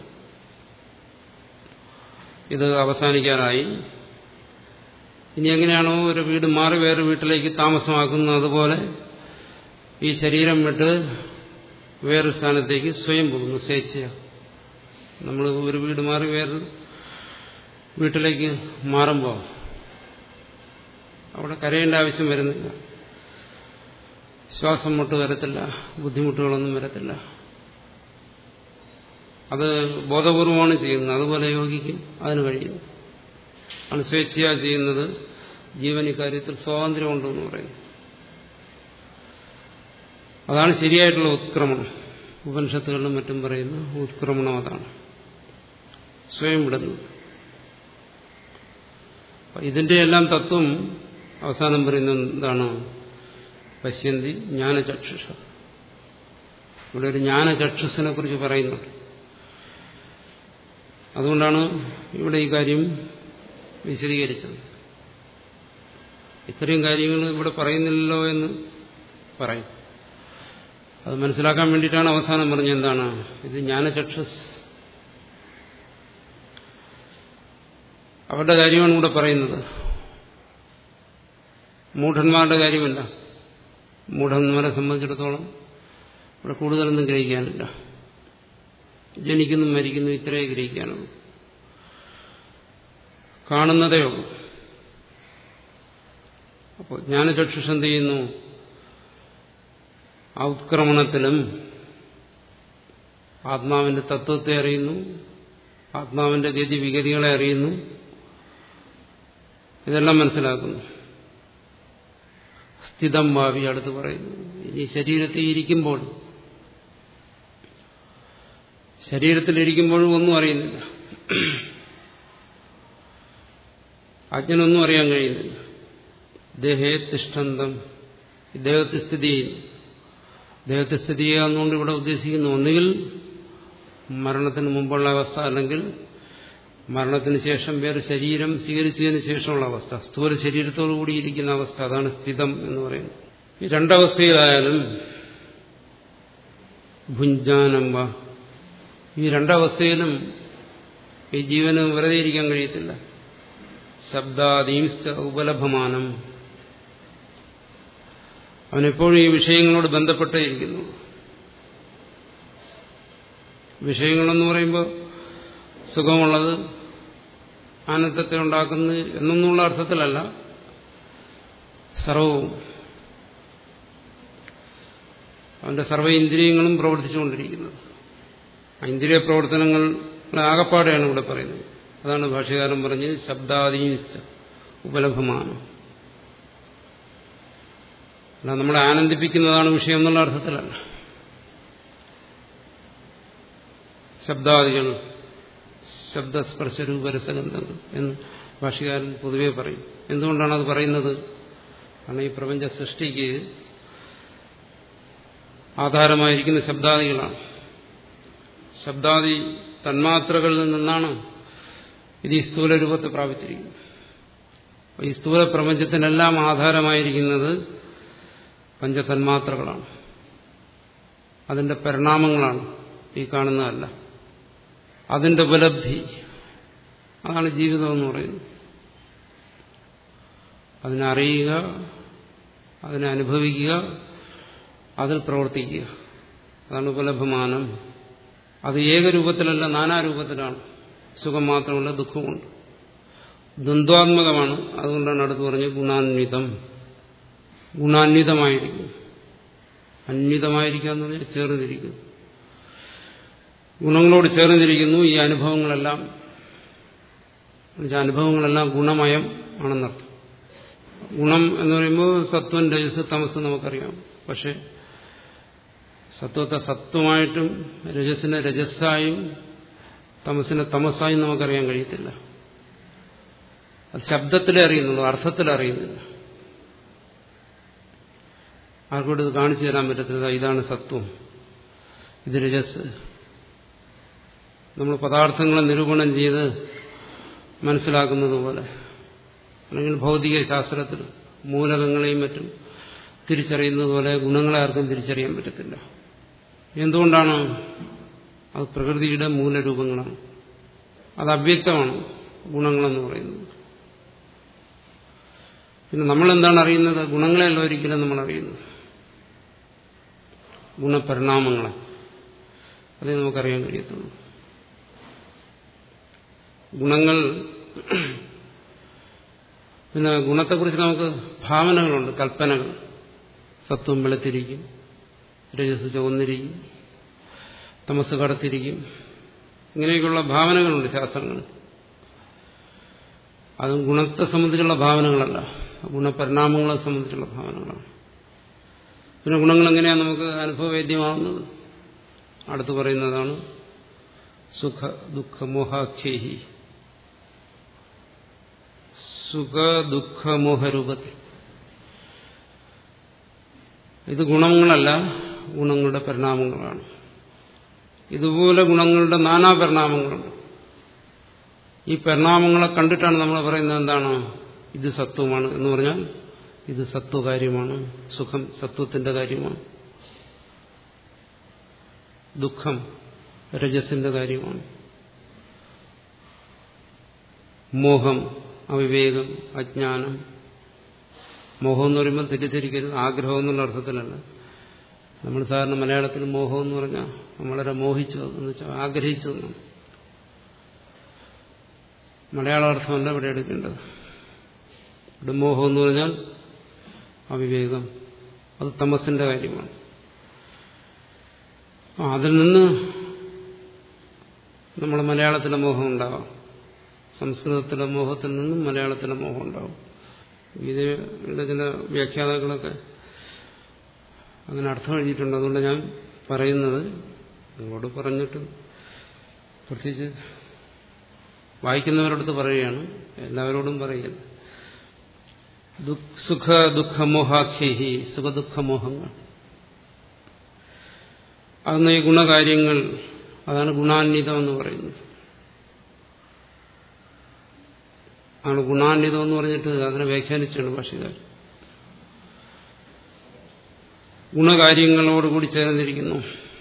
ഇത് അവസാനിക്കാറായി ഇനി എങ്ങനെയാണോ ഒരു വീട് മാറി വേറെ വീട്ടിലേക്ക് താമസമാക്കുന്നത് അതുപോലെ ഈ ശരീരം വിട്ട് വേറൊരു സ്ഥാനത്തേക്ക് സ്വയം പോകുന്നു സ്വേച്ഛയ നമ്മൾ ഒരു വീട് മാറി വേറെ വീട്ടിലേക്ക് മാറുമ്പോൾ അവിടെ കരയേണ്ട ആവശ്യം വരുന്നില്ല ശ്വാസം മുട്ട് വരത്തില്ല ബുദ്ധിമുട്ടുകളൊന്നും വരത്തില്ല അത് ബോധപൂർവമാണ് ചെയ്യുന്നത് അതുപോലെ യോഗിക്കും അതിന് കഴിയുന്നു ആണ് സ്വേച്ഛയാ ചെയ്യുന്നത് ജീവൻ ഇക്കാര്യത്തിൽ സ്വാതന്ത്ര്യമുണ്ടെന്ന് പറയുന്നു അതാണ് ശരിയായിട്ടുള്ള ഉത്ക്രമണം ഉപനിഷത്തുകളിലും മറ്റും പറയുന്ന ഉത്ക്രമണം അതാണ് സ്വയം വിടുന്നു ഇതിന്റെ എല്ലാം തത്വം അവസാനം പറയുന്നത് എന്താണ് പശ്യന്തി ജ്ഞാനചക്ഷുഷ ഇവിടെ ഒരു ജ്ഞാനചക്ഷുസിനെ കുറിച്ച് പറയുന്നുണ്ട് അതുകൊണ്ടാണ് ഇവിടെ ഈ കാര്യം വിശദീകരിച്ചത് ഇത്രയും കാര്യങ്ങൾ ഇവിടെ പറയുന്നില്ലല്ലോ എന്ന് പറയും അത് മനസ്സിലാക്കാൻ വേണ്ടിയിട്ടാണ് അവസാനം പറഞ്ഞത് എന്താണ് ഇത് ജ്ഞാനചക്ഷസ് അവരുടെ കാര്യമാണ് ഇവിടെ പറയുന്നത് മൂഢന്മാരുടെ കാര്യമല്ല മൂഢന്മാരെ സംബന്ധിച്ചിടത്തോളം ഇവിടെ കൂടുതലൊന്നും ഗ്രഹിക്കാനില്ല ജനിക്കുന്നു മരിക്കുന്നു ഇത്രയേ ഗ്രഹിക്കാനുള്ളൂ കാണുന്നതേ ഉള്ളൂ അപ്പോൾ ജ്ഞാനചക്ഷുഷ് എന്ത് ചെയ്യുന്നു ആ ഉത്ക്രമണത്തിലും ആത്മാവിന്റെ തത്വത്തെ അറിയുന്നു ആത്മാവിന്റെ ഗതി വിഗതികളെ അറിയുന്നു ഇതെല്ലാം മനസ്സിലാക്കുന്നു സ്ഥിതം ഭാവി അടുത്ത് പറയുന്നു ഇനി ശരീരത്തിൽ ഇരിക്കുമ്പോൾ ശരീരത്തിലിരിക്കുമ്പോഴും ഒന്നും അറിയുന്നില്ല അജ്ഞനൊന്നും അറിയാൻ കഴിയുന്നില്ല ദേഹേ തിഷ്ടന്തം ദേഹത്തിൽ സ്ഥിതി ചെയ്യുന്നു ദേഹത്തെ സ്ഥിതി ചെയ്യാന്നുകൊണ്ട് ഇവിടെ ഉദ്ദേശിക്കുന്നു ഒന്നുകിൽ മരണത്തിന് മുമ്പുള്ള അവസ്ഥ അല്ലെങ്കിൽ മരണത്തിന് ശേഷം വേറെ ശരീരം സ്വീകരിച്ചതിന് ശേഷമുള്ള അവസ്ഥ സ്ഥൂല ശരീരത്തോടു കൂടി ഇരിക്കുന്ന അവസ്ഥ അതാണ് സ്ഥിതം എന്ന് പറയുന്നത് ഈ രണ്ടവസ്ഥയിലായാലും ഭുഞ്ചാനമ്പ ഈ രണ്ടവസ്ഥയിലും ഈ ജീവന് വെറുതെ ഇരിക്കാൻ കഴിയത്തില്ല ശബ്ദാദീംസ്ഥ ഉപലഭമാനം അവനെപ്പോഴും ഈ വിഷയങ്ങളോട് ബന്ധപ്പെട്ടേ ഇരിക്കുന്നു വിഷയങ്ങളെന്ന് പറയുമ്പോൾ സുഖമുള്ളത് ആനന്ദത്തെ ഉണ്ടാക്കുന്നത് എന്നൊന്നുള്ള അർത്ഥത്തിലല്ല സർവവും അവന്റെ സർവ്വ ഇന്ദ്രിയങ്ങളും പ്രവർത്തിച്ചുകൊണ്ടിരിക്കുന്നത് ആ ഇന്ദ്രിയ പ്രവർത്തനങ്ങൾ ആകപ്പാടെയാണ് ഇവിടെ പറയുന്നത് അതാണ് ഭാഷകാരൻ പറഞ്ഞ് ശബ്ദാദീനിച്ച ഉപലഭമാണ് അല്ല നമ്മളെ ആനന്ദിപ്പിക്കുന്നതാണ് വിഷയം എന്നുള്ള അർത്ഥത്തിലല്ല ശബ്ദാദികൾ ശബ്ദസ്പർശ രൂപരസഗന്ധങ്ങൾ എന്ന് ഭാഷകാരൻ പൊതുവെ പറയും എന്തുകൊണ്ടാണ് അത് പറയുന്നത് കാരണം ഈ പ്രപഞ്ച സൃഷ്ടിക്ക് ആധാരമായിരിക്കുന്ന ശബ്ദാദികളാണ് ശബ്ദാദി തന്മാത്രകളിൽ നിന്നാണ് ഇത് ഈ സ്ഥൂല രൂപത്തെ പ്രാപിച്ചിരിക്കുന്നത് ഈ സ്ഥൂല പ്രപഞ്ചത്തിനെല്ലാം ആധാരമായിരിക്കുന്നത് പഞ്ചതന്മാത്രകളാണ് അതിന്റെ പരിണാമങ്ങളാണ് ഈ കാണുന്നതല്ല അതിന്റെ ഉപലബ്ധി അതാണ് ജീവിതം എന്ന് പറയുന്നത് അതിനെ അറിയുക അതിനെ അനുഭവിക്കുക അതിൽ പ്രവർത്തിക്കുക അതാണ് ഉപലഭമാനം അത് ഏകരൂപത്തിലല്ല നാനാരൂപത്തിലാണ് സുഖം മാത്രമല്ല ദുഃഖമുണ്ട് ദ്വന്ദ്വാത്മകമാണ് അതുകൊണ്ടാണ് അടുത്ത് പറഞ്ഞ് ഗുണാന്വിതം ഗുണാന്വിതമായിരിക്കും അന്വിതമായിരിക്കുക എന്ന് പറഞ്ഞാൽ ചേർന്നിരിക്കുന്നു ഗുണങ്ങളോട് ചേർന്നിരിക്കുന്നു ഈ അനുഭവങ്ങളെല്ലാം അനുഭവങ്ങളെല്ലാം ഗുണമയം ആണെന്നർത്ഥം ഗുണം എന്ന് പറയുമ്പോൾ സത്വം രജസ് തമസ് നമുക്കറിയാം പക്ഷെ സത്വത്തെ സത്വമായിട്ടും രജസിനെ രജസ്സായും തമസിനെ തമസായും നമുക്കറിയാൻ കഴിയത്തില്ല അത് ശബ്ദത്തിലേ അറിയുന്നുള്ളൂ അർത്ഥത്തിൽ അറിയുന്നില്ല ആർക്കോട്ട് ഇത് കാണിച്ചു തരാൻ പറ്റത്തില്ല ഇതാണ് സത്വം ഇത് രജസ് നമ്മൾ പദാർത്ഥങ്ങളെ നിരൂപണം ചെയ്ത് മനസ്സിലാക്കുന്നത് പോലെ അല്ലെങ്കിൽ ഭൗതിക ശാസ്ത്രത്തിൽ മൂലകങ്ങളെയും മറ്റും തിരിച്ചറിയുന്നത് പോലെ ഗുണങ്ങളെ ആർക്കും തിരിച്ചറിയാൻ പറ്റത്തില്ല എന്തുകൊണ്ടാണ് അത് പ്രകൃതിയുടെ മൂലരൂപങ്ങളാണ് അത് അവ്യക്തമാണ് ഗുണങ്ങളെന്ന് പറയുന്നത് പിന്നെ നമ്മളെന്താണ് അറിയുന്നത് ഗുണങ്ങളെയല്ല ഒരിക്കലും നമ്മൾ അറിയുന്നത് ഗുണപരിണാമങ്ങളെ അതേ നമുക്കറിയാൻ കഴിയത്തുള്ളൂ ഗുണങ്ങൾ പിന്നെ ഗുണത്തെക്കുറിച്ച് നമുക്ക് ഭാവനകളുണ്ട് കൽപ്പനകൾ സത്വം വെളുത്തിരിക്കും രജസ് ചുവന്നിരിക്കും തമസ് കടത്തിരിക്കും ഇങ്ങനെയൊക്കെയുള്ള ഭാവനകളുണ്ട് ശാസ്ത്രങ്ങൾ അതും ഗുണത്തെ സംബന്ധിച്ചുള്ള ഭാവനകളല്ല ഗുണപരിണാമങ്ങളെ സംബന്ധിച്ചുള്ള ഭാവനകളാണ് പിന്നെ ഗുണങ്ങൾ എങ്ങനെയാണ് നമുക്ക് അനുഭവവേദ്യമാവുന്നത് അടുത്ത് പറയുന്നതാണ് സുഖ ദുഃഖ മോഹാഖ്യേഹി സുഖ ദുഃഖ മോഹരൂപത്തിൽ ഇത് ഗുണങ്ങളല്ല ഗുണങ്ങളുടെ പരിണാമങ്ങളാണ് ഇതുപോലെ ഗുണങ്ങളുടെ നാനാ പരിണാമങ്ങളുണ്ട് ഈ പരിണാമങ്ങളെ കണ്ടിട്ടാണ് നമ്മൾ പറയുന്നത് എന്താണ് ഇത് സത്വമാണ് എന്ന് പറഞ്ഞാൽ ഇത് സത്വകാര്യമാണ് സുഖം സത്വത്തിന്റെ കാര്യമാണ് ദുഃഖം രജസിന്റെ കാര്യമാണ് മോഹം അവിവേകം അജ്ഞാനം മോഹം എന്ന് പറയുമ്പോൾ തെറ്റിദ്ധരിക്കരുത് ആഗ്രഹം എന്നുള്ള അർത്ഥത്തിലല്ല നമ്മൾ സാധാരണ മലയാളത്തിൽ മോഹം എന്ന് പറഞ്ഞാൽ വളരെ മോഹിച്ചു എന്ന് വെച്ചാൽ ആഗ്രഹിച്ചു എന്നാണ് മലയാള അർത്ഥമല്ല ഇവിടെ എടുക്കേണ്ടത് ഇവിടെ മോഹം എന്ന് പറഞ്ഞാൽ അവിവേകം അത് തമസിന്റെ കാര്യമാണ് അതിൽ നിന്ന് നമ്മുടെ മലയാളത്തിലെ മോഹം ഉണ്ടാവാം സംസ്കൃതത്തിലെ മോഹത്തിൽ നിന്നും മലയാളത്തിലെ മോഹം ഉണ്ടാവും ഇതിന്റെ ചില വ്യാഖ്യാതാക്കളൊക്കെ അങ്ങനെ അർത്ഥം എഴുതിയിട്ടുണ്ട് അതുകൊണ്ട് ഞാൻ പറയുന്നത് നിങ്ങളോട് പറഞ്ഞിട്ട് പ്രത്യേകിച്ച് വായിക്കുന്നവരോടത്ത് പറയുകയാണ് എല്ലാവരോടും പറയുന്നത് സുഖ ദുഃഖമോഹാഖ്യഹി സുഖദുഃഖമോഹങ്ങൾ അതെന്ന് ഈ ഗുണകാര്യങ്ങൾ അതാണ് ഗുണാന്വിതം എന്ന് പറയുന്നത് ആണ് ഗുണാന്വിതം എന്ന് പറഞ്ഞിട്ട് അതിനെ വ്യാഖ്യാനിച്ചാണ് ഭാഷകാർ ഗുണകാര്യങ്ങളോടുകൂടി ചേർന്നിരിക്കുന്നു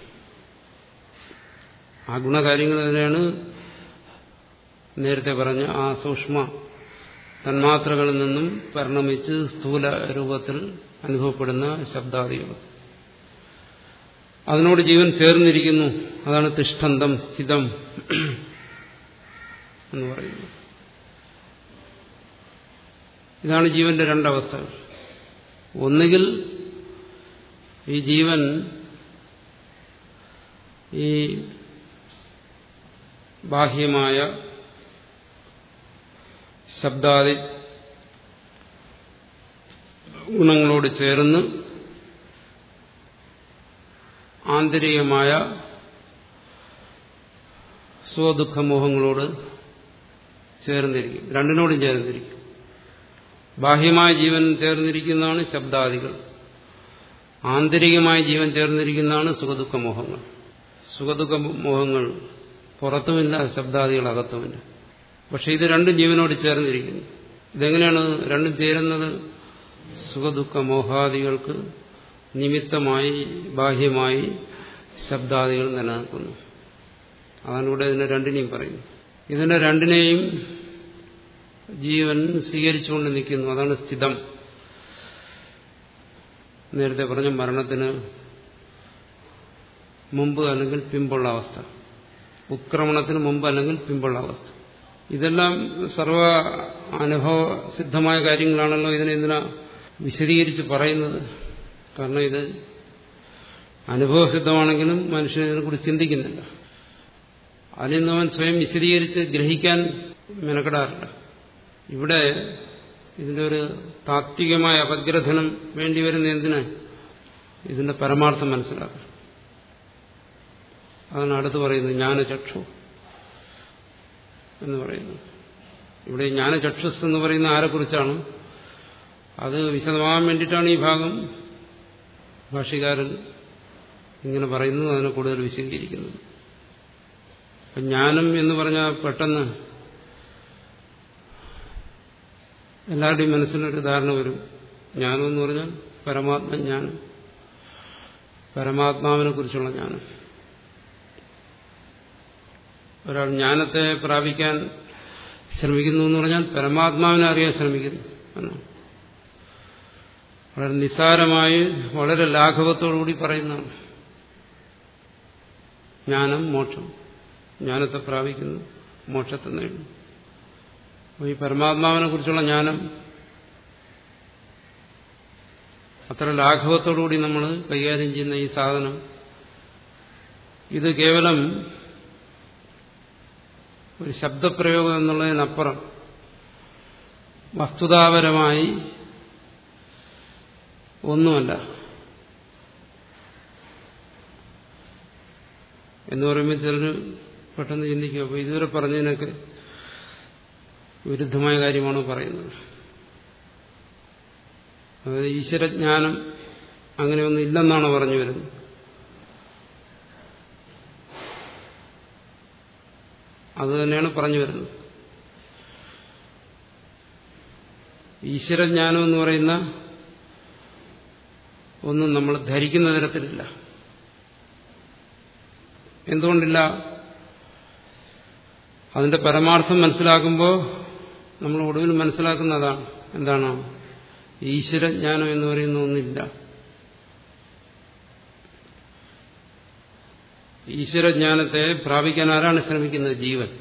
ആ ഗുണകാര്യങ്ങൾ തന്നെയാണ് നേരത്തെ പറഞ്ഞ ആ സൂക്ഷ്മ തന്മാത്രകളിൽ നിന്നും പരിണമിച്ച് സ്ഥൂല രൂപത്തിൽ അനുഭവപ്പെടുന്ന ശബ്ദാദികൾ അതിനോട് ജീവൻ ചേർന്നിരിക്കുന്നു അതാണ് തിഷ്ഠന്തം സ്ഥിതം എന്ന് പറയുന്നത് ഇതാണ് ജീവന്റെ രണ്ടവസ്ഥകൾ ഒന്നുകിൽ ഈ ജീവൻ ഈ ബാഹ്യമായ ശബ്ദാദി ഗുണങ്ങളോട് ചേർന്ന് ആന്തരികമായ സ്വദുഃഖമോഹങ്ങളോട് ചേർന്നിരിക്കും രണ്ടിനോടും ചേർന്നിരിക്കും ബാഹ്യമായ ജീവൻ ചേർന്നിരിക്കുന്നതാണ് ശബ്ദാദികൾ ആന്തരികമായ ജീവൻ ചേർന്നിരിക്കുന്നതാണ് സുഖദുഃഖമോഹങ്ങൾ സുഖദുഃഖമോഹങ്ങൾ പുറത്തുമില്ല ശബ്ദാദികൾ അകത്തുമില്ല പക്ഷെ ഇത് രണ്ടും ജീവനോട് ചേർന്നിരിക്കുന്നു ഇതെങ്ങനെയാണ് രണ്ടും ചേരുന്നത് സുഖദുഃഖ മോഹാദികൾക്ക് നിമിത്തമായി ബാഹ്യമായി ശബ്ദാദികൾ നിലനിൽക്കുന്നു അതാണ് ഇവിടെ ഇതിനെ രണ്ടിനെയും പറയുന്നത് ഇതിനെ രണ്ടിനെയും ജീവൻ സ്വീകരിച്ചുകൊണ്ട് നിൽക്കുന്നു അതാണ് സ്ഥിതം നേരത്തെ പറഞ്ഞ മരണത്തിന് മുമ്പ് അല്ലെങ്കിൽ പിമ്പുള്ള അവസ്ഥ ഉത്ക്രമണത്തിന് മുമ്പ് അല്ലെങ്കിൽ പിമ്പുള്ള അവസ്ഥ ഇതെല്ലാം സർവ അനുഭവസിദ്ധമായ കാര്യങ്ങളാണല്ലോ ഇതിനെ എന്തിനാ വിശദീകരിച്ച് പറയുന്നത് കാരണം ഇത് അനുഭവസിദ്ധമാണെങ്കിലും മനുഷ്യൻ ഇതിനെക്കുറിച്ച് ചിന്തിക്കുന്നില്ല അതിൽ നിന്ന് അവൻ സ്വയം വിശദീകരിച്ച് ഗ്രഹിക്കാൻ മെനക്കെടാറില്ല ഇവിടെ ഇതിന്റെ ഒരു താത്വികമായ അപഗ്രഥനം വേണ്ടി വരുന്ന എന്തിന് ഇതിന്റെ പരമാർത്ഥം മനസ്സിലാക്കണം അതാണ് അടുത്ത് പറയുന്നത് ജ്ഞാനചക്ഷു എന്ന് പറയുന്നു ഇവിടെ ജ്ഞാനചക്ഷുസ് എന്ന് പറയുന്ന ആരെക്കുറിച്ചാണ് അത് വിശദമാകാൻ വേണ്ടിയിട്ടാണ് ഈ ഭാഗം ഭാഷ്യകാരൻ ഇങ്ങനെ പറയുന്നത് അതിനെ കൂടുതൽ വിശദീകരിക്കുന്നത് അപ്പം ജ്ഞാനം എന്ന് പറഞ്ഞാൽ പെട്ടെന്ന് എല്ലാവരുടെയും മനസ്സിലൊരു ധാരണ വരും ജ്ഞാനം എന്ന് പറഞ്ഞാൽ പരമാത്മജ്ഞാനം പരമാത്മാവിനെ കുറിച്ചുള്ള ജ്ഞാനം ഒരാൾ ജ്ഞാനത്തെ പ്രാപിക്കാൻ ശ്രമിക്കുന്നു എന്ന് പറഞ്ഞാൽ പരമാത്മാവിനെ അറിയാൻ ശ്രമിക്കുന്നു എന്നാണ് വളരെ നിസ്സാരമായി വളരെ ലാഘവത്തോടുകൂടി പറയുന്നതാണ് ജ്ഞാനം മോക്ഷം ജ്ഞാനത്തെ പ്രാപിക്കുന്നു മോക്ഷത്തെ നേടുന്നു അപ്പോൾ ഈ പരമാത്മാവിനെ കുറിച്ചുള്ള ജ്ഞാനം അത്ര ലാഘവത്തോടുകൂടി നമ്മൾ കൈകാര്യം ചെയ്യുന്ന ഈ സാധനം ഇത് കേവലം ഒരു ശബ്ദപ്രയോഗം എന്നുള്ളതിനപ്പുറം വസ്തുതാപരമായി ഒന്നുമല്ല എന്ന് പറയുമ്പോൾ ചിലർ പെട്ടെന്ന് ചിന്തിക്കും അപ്പോൾ ഇതുവരെ പറഞ്ഞതിനൊക്കെ വിരുദ്ധമായ കാര്യമാണോ പറയുന്നത് അതായത് ഈശ്വരജ്ഞാനം അങ്ങനെയൊന്നും ഇല്ലെന്നാണ് പറഞ്ഞു വരുന്നത് അത് തന്നെയാണ് പറഞ്ഞു വരുന്നത് ഈശ്വരജ്ഞാനം എന്ന് പറയുന്ന ഒന്നും നമ്മൾ ധരിക്കുന്ന തരത്തിലില്ല എന്തുകൊണ്ടില്ല അതിന്റെ പരമാർത്ഥം മനസ്സിലാക്കുമ്പോൾ നമ്മൾ ഒടുവിൽ മനസ്സിലാക്കുന്നതാണ് എന്താണ് ഈശ്വരജ്ഞാനം എന്ന് പറയുന്ന ഒന്നില്ല ഈശ്വരജ്ഞാനത്തെ പ്രാപിക്കാൻ ആരാണ് ശ്രമിക്കുന്നത് ജീവൻ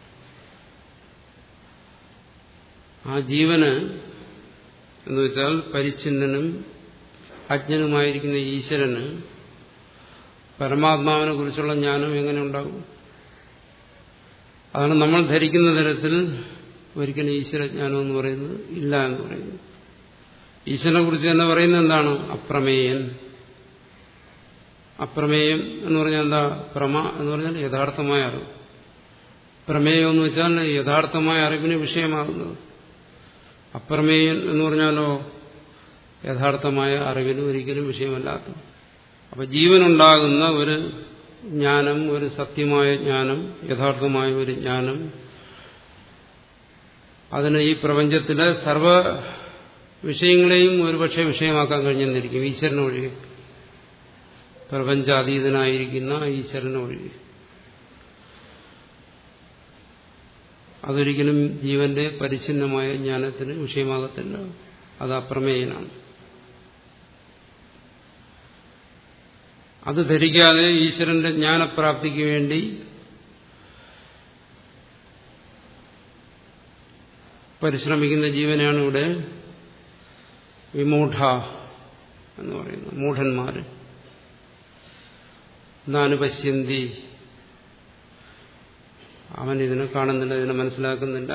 ആ ജീവന് എന്ന് വെച്ചാൽ പരിച്ഛിന്നനും അജ്ഞനുമായിരിക്കുന്ന ഈശ്വരന് പരമാത്മാവിനെ കുറിച്ചുള്ള ജ്ഞാനം എങ്ങനെ ഉണ്ടാകും അതാണ് നമ്മൾ ധരിക്കുന്ന തരത്തിൽ ഒരിക്കലും ഈശ്വരജ്ഞാനം എന്ന് പറയുന്നത് ഇല്ല എന്ന് പറയുന്നു ഈശ്വരനെ കുറിച്ച് തന്നെ പറയുന്നത് എന്താണ് അപ്രമേയൻ അപ്രമേയം എന്ന് പറഞ്ഞാൽ എന്താ പ്രമ എന്ന് പറഞ്ഞാൽ യഥാർത്ഥമായ അറിവ് പ്രമേയം എന്ന് വെച്ചാൽ യഥാർത്ഥമായ അറിവിന് വിഷയമാകുന്നത് അപ്രമേയൻ എന്ന് പറഞ്ഞാലോ യഥാർത്ഥമായ അറിവിന് ഒരിക്കലും വിഷയമല്ലാത്ത അപ്പൊ ജീവനുണ്ടാകുന്ന ഒരു ജ്ഞാനം ഒരു സത്യമായ ജ്ഞാനം യഥാർത്ഥമായ ഒരു ജ്ഞാനം അതിന് ഈ പ്രപഞ്ചത്തിലെ സർവ വിഷയങ്ങളെയും ഒരുപക്ഷെ വിഷയമാക്കാൻ കഴിഞ്ഞെന്നിരിക്കും ഈശ്വരനെ ഒഴികെ പ്രപഞ്ചാതീതനായിരിക്കുന്ന ഈശ്വരനെ ഒഴികെ അതൊരിക്കലും ജീവന്റെ പരിച്ഛിന്നമായ ജ്ഞാനത്തിന് വിഷയമാകത്തില്ല അത് അപ്രമേയനാണ് അത് ധരിക്കാതെ ഈശ്വരന്റെ ജ്ഞാനപ്രാപ്തിക്ക് വേണ്ടി പരിശ്രമിക്കുന്ന ജീവനാണ് ഇവിടെ വിമൂഢ എന്ന് പറയുന്നത് മൂഢന്മാര് നാനുപശ്യന്തി അവൻ ഇതിനെ കാണുന്നില്ല ഇതിനെ മനസ്സിലാക്കുന്നില്ല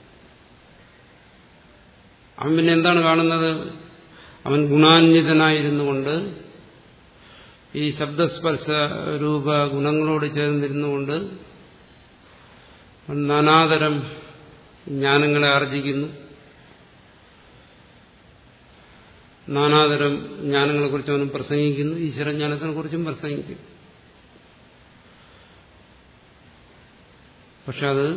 അവൻ പിന്നെ എന്താണ് കാണുന്നത് അവൻ ഗുണാന്വിതനായിരുന്നു കൊണ്ട് ഈ ശബ്ദസ്പർശ രൂപ ഗുണങ്ങളോട് ചേർന്നിരുന്നുകൊണ്ട് നാനാതരം ജ്ഞാനങ്ങളെ ആർജിക്കുന്നു നാനാതരം ജ്ഞാനങ്ങളെക്കുറിച്ച് അവനും പ്രസംഗിക്കുന്നു ഈശ്വരജ്ഞാനത്തിനെ കുറിച്ചും പ്രസംഗിക്കുന്നു പക്ഷെ അത്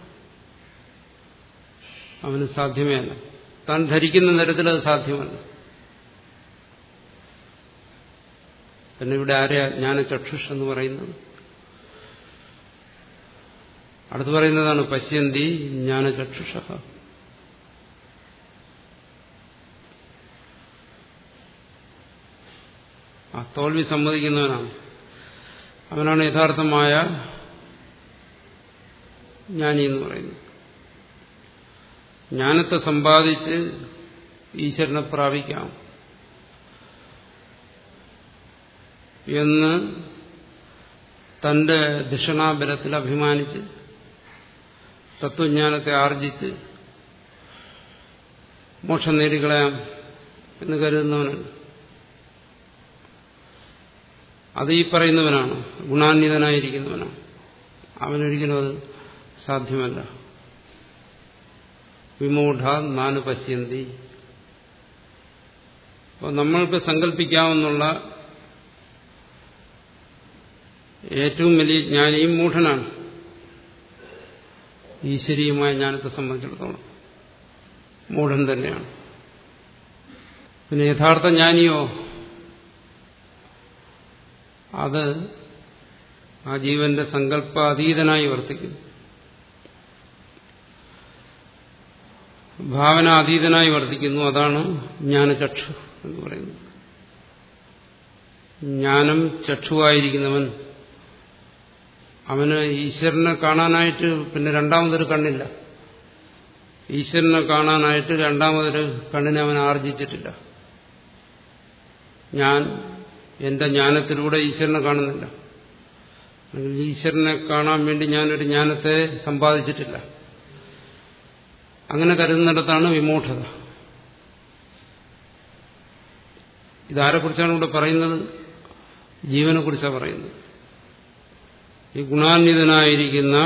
അവന് സാധ്യമേ അല്ല താൻ ധരിക്കുന്ന തരത്തിൽ അത് സാധ്യമല്ല പിന്നെ ഇവിടെ ആരെയാ ജ്ഞാനചക്ഷുഷ് എന്ന് പറയുന്നത് അടുത്ത് പറയുന്നതാണ് പശ്യന്തി ജ്ഞാനചക്ഷുഷ ആ തോൽവി സമ്മതിക്കുന്നവനാണ് അവനാണ് യഥാർത്ഥമായ ജ്ഞാനി എന്ന് പറയുന്നത് ജ്ഞാനത്തെ സമ്പാദിച്ച് ഈശ്വരനെ പ്രാപിക്കാം എന്ന് തന്റെ ധിഷണാബലത്തിൽ അഭിമാനിച്ച് തത്വജ്ഞാനത്തെ ആർജിച്ച് മോക്ഷം നേടിക്കളയാം എന്ന് കരുതുന്നവനാണ് അത് ഈ പറയുന്നവനാണ് ഗുണാന്വിതനായിരിക്കുന്നവനാണ് അവനൊരിക്കലും അത് സാധ്യമല്ല വിമൂഢ നാനു പശ്യന്തി അപ്പോൾ നമ്മൾക്ക് സങ്കല്പിക്കാവുന്നുള്ള ഏറ്റവും വലിയ ജ്ഞാനിയും മൂഢനാണ് ഈശ്വരീയമായ ജ്ഞാനത്തെ സംബന്ധിച്ചിടത്തോളം മൂഢൻ തന്നെയാണ് പിന്നെ യഥാർത്ഥ ജ്ഞാനിയോ അത് ആ ജീവന്റെ സങ്കല്പാതീതനായി വർത്തിക്കുന്നു ഭാവനാതീതനായി വർത്തിക്കുന്നു അതാണ് ജ്ഞാനചക്ഷു എന്ന് പറയുന്നത് ജ്ഞാനം ചക്ഷുവായിരിക്കുന്നവൻ അവന് ഈശ്വരനെ കാണാനായിട്ട് പിന്നെ രണ്ടാമതൊരു കണ്ണില്ല ഈശ്വരനെ കാണാനായിട്ട് രണ്ടാമതൊരു കണ്ണിനെ അവൻ ആർജിച്ചിട്ടില്ല ഞാൻ എന്റെ ജ്ഞാനത്തിലൂടെ ഈശ്വരനെ കാണുന്നില്ല അല്ലെങ്കിൽ ഈശ്വരനെ കാണാൻ വേണ്ടി ഞാനൊരു ജ്ഞാനത്തെ സമ്പാദിച്ചിട്ടില്ല അങ്ങനെ കരുതുന്നിടത്താണ് വിമൂഢത ഇതാരെക്കുറിച്ചാണ് ഇവിടെ പറയുന്നത് ജീവനെ കുറിച്ചാണ് പറയുന്നത് ഈ ഗുണാന്വിതനായിരിക്കുന്ന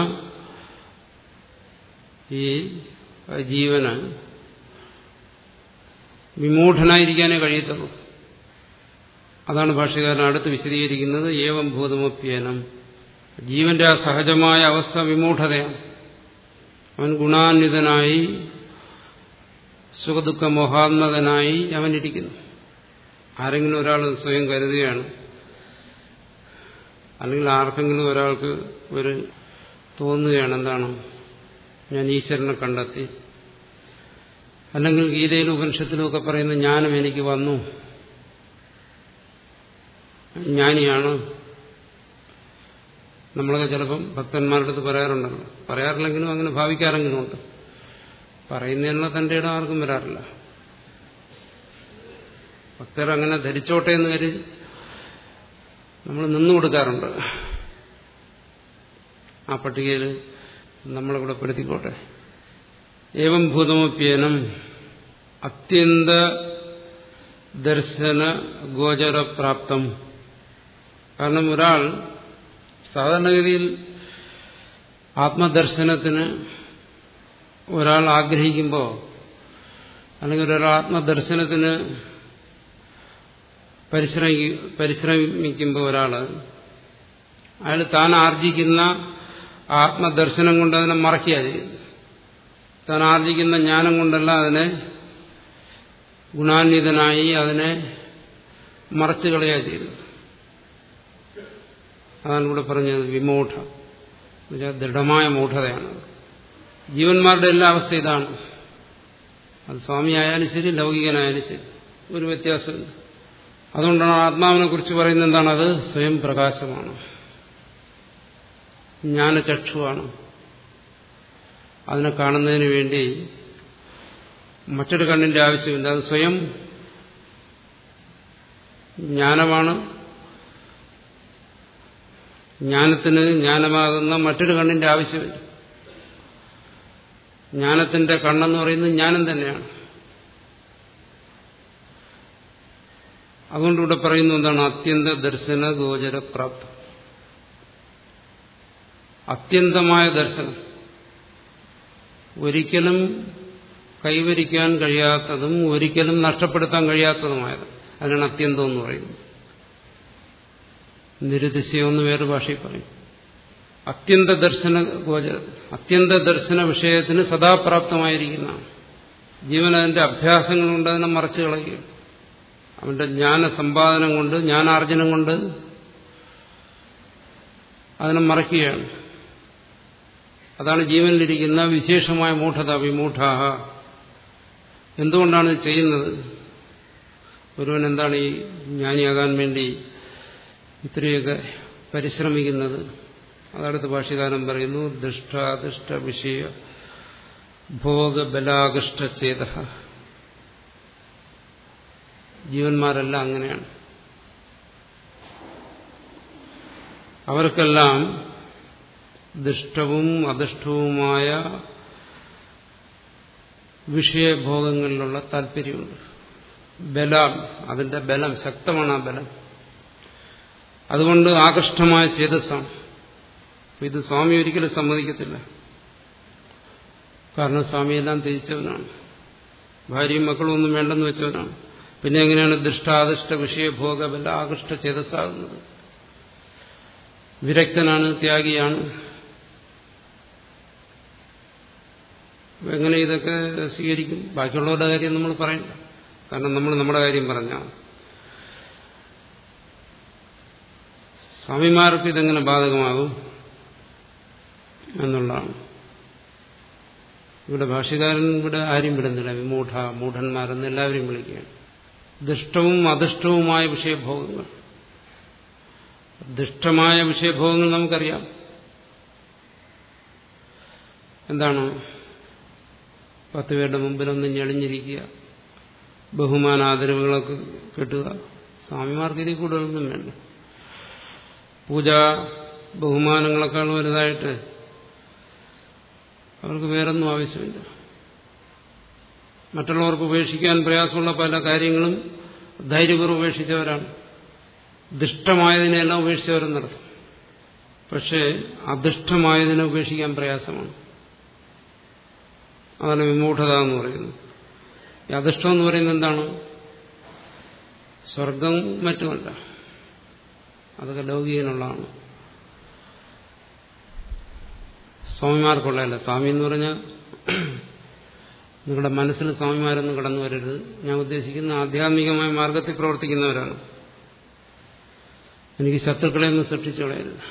ഈ ജീവന് വിമൂഢനായിരിക്കാനേ കഴിയത്തുള്ളൂ അതാണ് ഭാഷകാരൻ അടുത്ത് വിശദീകരിക്കുന്നത് ഏവം ഭൂതമപ്യേനം ജീവന്റെ ആ സഹജമായ അവസ്ഥ വിമൂഢതയാണ് അവൻ ഗുണാന്വിതനായി സുഖദുഃഖ മോഹാത്മകനായി അവനിരിക്കുന്നു ആരെങ്കിലും ഒരാൾ സ്വയം കരുതുകയാണ് അല്ലെങ്കിൽ ആർക്കെങ്കിലും ഒരാൾക്ക് ഒരു തോന്നുകയാണ് എന്താണ് ഞാൻ ഈശ്വരനെ കണ്ടെത്തി അല്ലെങ്കിൽ ഗീതയിലും ഉപനിഷത്തിലും ഒക്കെ പറയുന്ന ജ്ഞാനം എനിക്ക് വന്നു ജ്ഞാനിയാണ് നമ്മളൊക്കെ ചിലപ്പം ഭക്തന്മാരുടെ അടുത്ത് പറയാറുണ്ടല്ലോ പറയാറില്ലെങ്കിലും അങ്ങനെ ഭാവിക്കാറെങ്കിലും ഉണ്ട് പറയുന്നതിനുള്ള തന്റെ ഇടം ആർക്കും വരാറില്ല ഭക്തർ അങ്ങനെ ധരിച്ചോട്ടെ എന്ന് കരുതി നമ്മൾ നിന്നു കൊടുക്കാറുണ്ട് ആ പട്ടികയിൽ നമ്മളിവിടെ പെടുത്തിക്കോട്ടെ ഏവം ഭൂതമപ്യേനം അത്യന്ത ദർശന ഗോചരപ്രാപ്തം കാരണം ഒരാൾ സാധാരണഗതിയിൽ ആത്മദർശനത്തിന് ഒരാൾ ആഗ്രഹിക്കുമ്പോൾ അല്ലെങ്കിൽ ഒരാൾ ആത്മദർശനത്തിന് പരിശ്രമി പരിശ്രമിക്കുമ്പോൾ ഒരാൾ അയാൾ താൻ ആർജിക്കുന്ന ആത്മദർശനം കൊണ്ട് അതിനെ മറക്കുക ചെയ്യുന്നു താൻ ആർജിക്കുന്ന ജ്ഞാനം കൊണ്ടല്ല അതിനെ ഗുണാന്വിതനായി അതിനെ മറച്ചു കളയുക ചെയ്യുന്നത് അതാണ് ഇവിടെ പറഞ്ഞത് വിമൂഢ എന്നുവെച്ചാൽ ദൃഢമായ മൂഢതയാണ് ജീവന്മാരുടെ എല്ലാ അവസ്ഥ ഇതാണ് അത് സ്വാമിയായാലും ശരി ലൗകികനായാലും ശരി ഒരു വ്യത്യാസമില്ല അതുകൊണ്ടാണ് ആത്മാവിനെ കുറിച്ച് പറയുന്നത് എന്താണ് അത് സ്വയം പ്രകാശമാണ് ജ്ഞാനചക്ഷുവാണ് അതിനെ കാണുന്നതിന് വേണ്ടി മറ്റൊരു കണ്ണിന്റെ ആവശ്യമില്ല അത് സ്വയം ജ്ഞാനമാണ് ജ്ഞാനത്തിന് ജ്ഞാനമാകുന്ന മറ്റൊരു കണ്ണിന്റെ ആവശ്യമില്ല ജ്ഞാനത്തിന്റെ കണ്ണെന്ന് പറയുന്നത് ജ്ഞാനം തന്നെയാണ് അതുകൊണ്ട് ഇവിടെ പറയുന്നത് എന്താണ് അത്യന്ത ദർശന ഗോചര പ്രാപ്തം അത്യന്തമായ ദർശനം ഒരിക്കലും കൈവരിക്കാൻ കഴിയാത്തതും ഒരിക്കലും നഷ്ടപ്പെടുത്താൻ കഴിയാത്തതുമായത് അതിനാണ് അത്യന്തം എന്ന് പറയുന്നത് നിരുദിശയം എന്ന് വേറെ ഭാഷയിൽ പറയും അത്യന്ത ദർശന ഗോചര അത്യന്ത ദർശന വിഷയത്തിന് സദാപ്രാപ്തമായിരിക്കുന്നതാണ് ജീവൻ അതിന്റെ അഭ്യാസങ്ങൾ കൊണ്ട് അതിനെ മറച്ചു കളയുകയും അവന്റെ ജ്ഞാന സമ്പാദനം കൊണ്ട് ജ്ഞാനാർജനം കൊണ്ട് അതിനെ മറയ്ക്കുകയാണ് അതാണ് ജീവനിലിരിക്കുന്ന വിശേഷമായ മൂഢത വിമൂഢാഹ എന്തുകൊണ്ടാണ് ഇത് ചെയ്യുന്നത് ഒരുവൻ എന്താണ് ഈ ജ്ഞാനിയാകാൻ വേണ്ടി ഇത്രയൊക്കെ പരിശ്രമിക്കുന്നത് അതടുത്ത ഭാഷ്യകാരൻ പറയുന്നു ദുഷ്ടാദിഷ്ട വിഷയ ഭോഗബലാകൃഷ്ടചേത ജീവന്മാരെല്ലാം അങ്ങനെയാണ് അവർക്കെല്ലാം ദുഷ്ടവും അദുഷ്ടവുമായ വിഷയഭോഗങ്ങളിലുള്ള താല്പര്യമുണ്ട് ബലം അതിന്റെ ബലം ശക്തമാണ് ആ ബലം അതുകൊണ്ട് ആകൃഷ്ടമായ ചേതസ്സാണ് ഇത് സ്വാമി ഒരിക്കലും സമ്മതിക്കത്തില്ല കാരണം സ്വാമിയെല്ലാം ത്യജിച്ചവനാണ് ഭാര്യയും മക്കളും ഒന്നും വേണ്ടെന്ന് വെച്ചവനാണ് പിന്നെ എങ്ങനെയാണ് ദുഷ്ടാദിഷ്ട വിഷയഭോഗ ബല ആകൃഷ്ട ചേതസ്സാകുന്നത് വിരക്തനാണ് ത്യാഗിയാണ് എങ്ങനെ ഇതൊക്കെ സ്വീകരിക്കും ബാക്കിയുള്ളവരുടെ കാര്യം നമ്മൾ പറയണ്ട കാരണം നമ്മൾ നമ്മുടെ കാര്യം പറഞ്ഞാൽ സ്വാമിമാർക്ക് ഇതെങ്ങനെ ബാധകമാകും എന്നുള്ളതാണ് ഇവിടെ ഭാഷ്യകാരൻ ഇവിടെ ആരും വിടുന്നില്ല വിമൂഢ മൂഢന്മാരെന്ന് എല്ലാവരെയും വിളിക്കുകയാണ് ദുഷ്ടവും അദുഷ്ടവുമായ വിഷയഭോഗങ്ങൾ ദുഷ്ടമായ വിഷയഭോഗങ്ങൾ നമുക്കറിയാം എന്താണ് പത്ത് പേരുടെ മുമ്പിലൊന്ന് ഞെളിഞ്ഞിരിക്കുക ബഹുമാനാദരവുകളൊക്കെ കിട്ടുക സ്വാമിമാർക്ക് ഇതിൽ കൂടുതലൊന്നും വേണ്ട പൂജ ബഹുമാനങ്ങളെക്കാൾ വലുതായിട്ട് അവർക്ക് വേറൊന്നും ആവശ്യമില്ല മറ്റുള്ളവർക്ക് ഉപേക്ഷിക്കാൻ പ്രയാസമുള്ള പല കാര്യങ്ങളും ധൈര്യപൂർവ്വം ഉപേക്ഷിച്ചവരാണ് ദുഷ്ടമായതിനെല്ലാം ഉപേക്ഷിച്ചവരും നടത്തും പക്ഷേ അദുഷ്ടമായതിനെ ഉപേക്ഷിക്കാൻ പ്രയാസമാണ് അതാണ് വിമൂഢത എന്ന് പറയുന്നത് ഈ അദൃഷ്ടം എന്ന് പറയുന്നത് എന്താണ് സ്വർഗം മറ്റുമല്ല അതൊക്കെ ലൗകികനുള്ളതാണ് സ്വാമിമാർക്കുള്ളതല്ല സ്വാമി എന്ന് പറഞ്ഞാൽ നിങ്ങളുടെ മനസ്സിൽ സ്വാമിമാരൊന്നും കടന്നു വരരുത് ഞാൻ ഉദ്ദേശിക്കുന്ന ആധ്യാത്മികമായ മാർഗത്തിൽ പ്രവർത്തിക്കുന്നവരാണ് എനിക്ക് ശത്രുക്കളെയൊന്നും സൃഷ്ടിച്ചു കളയരുത്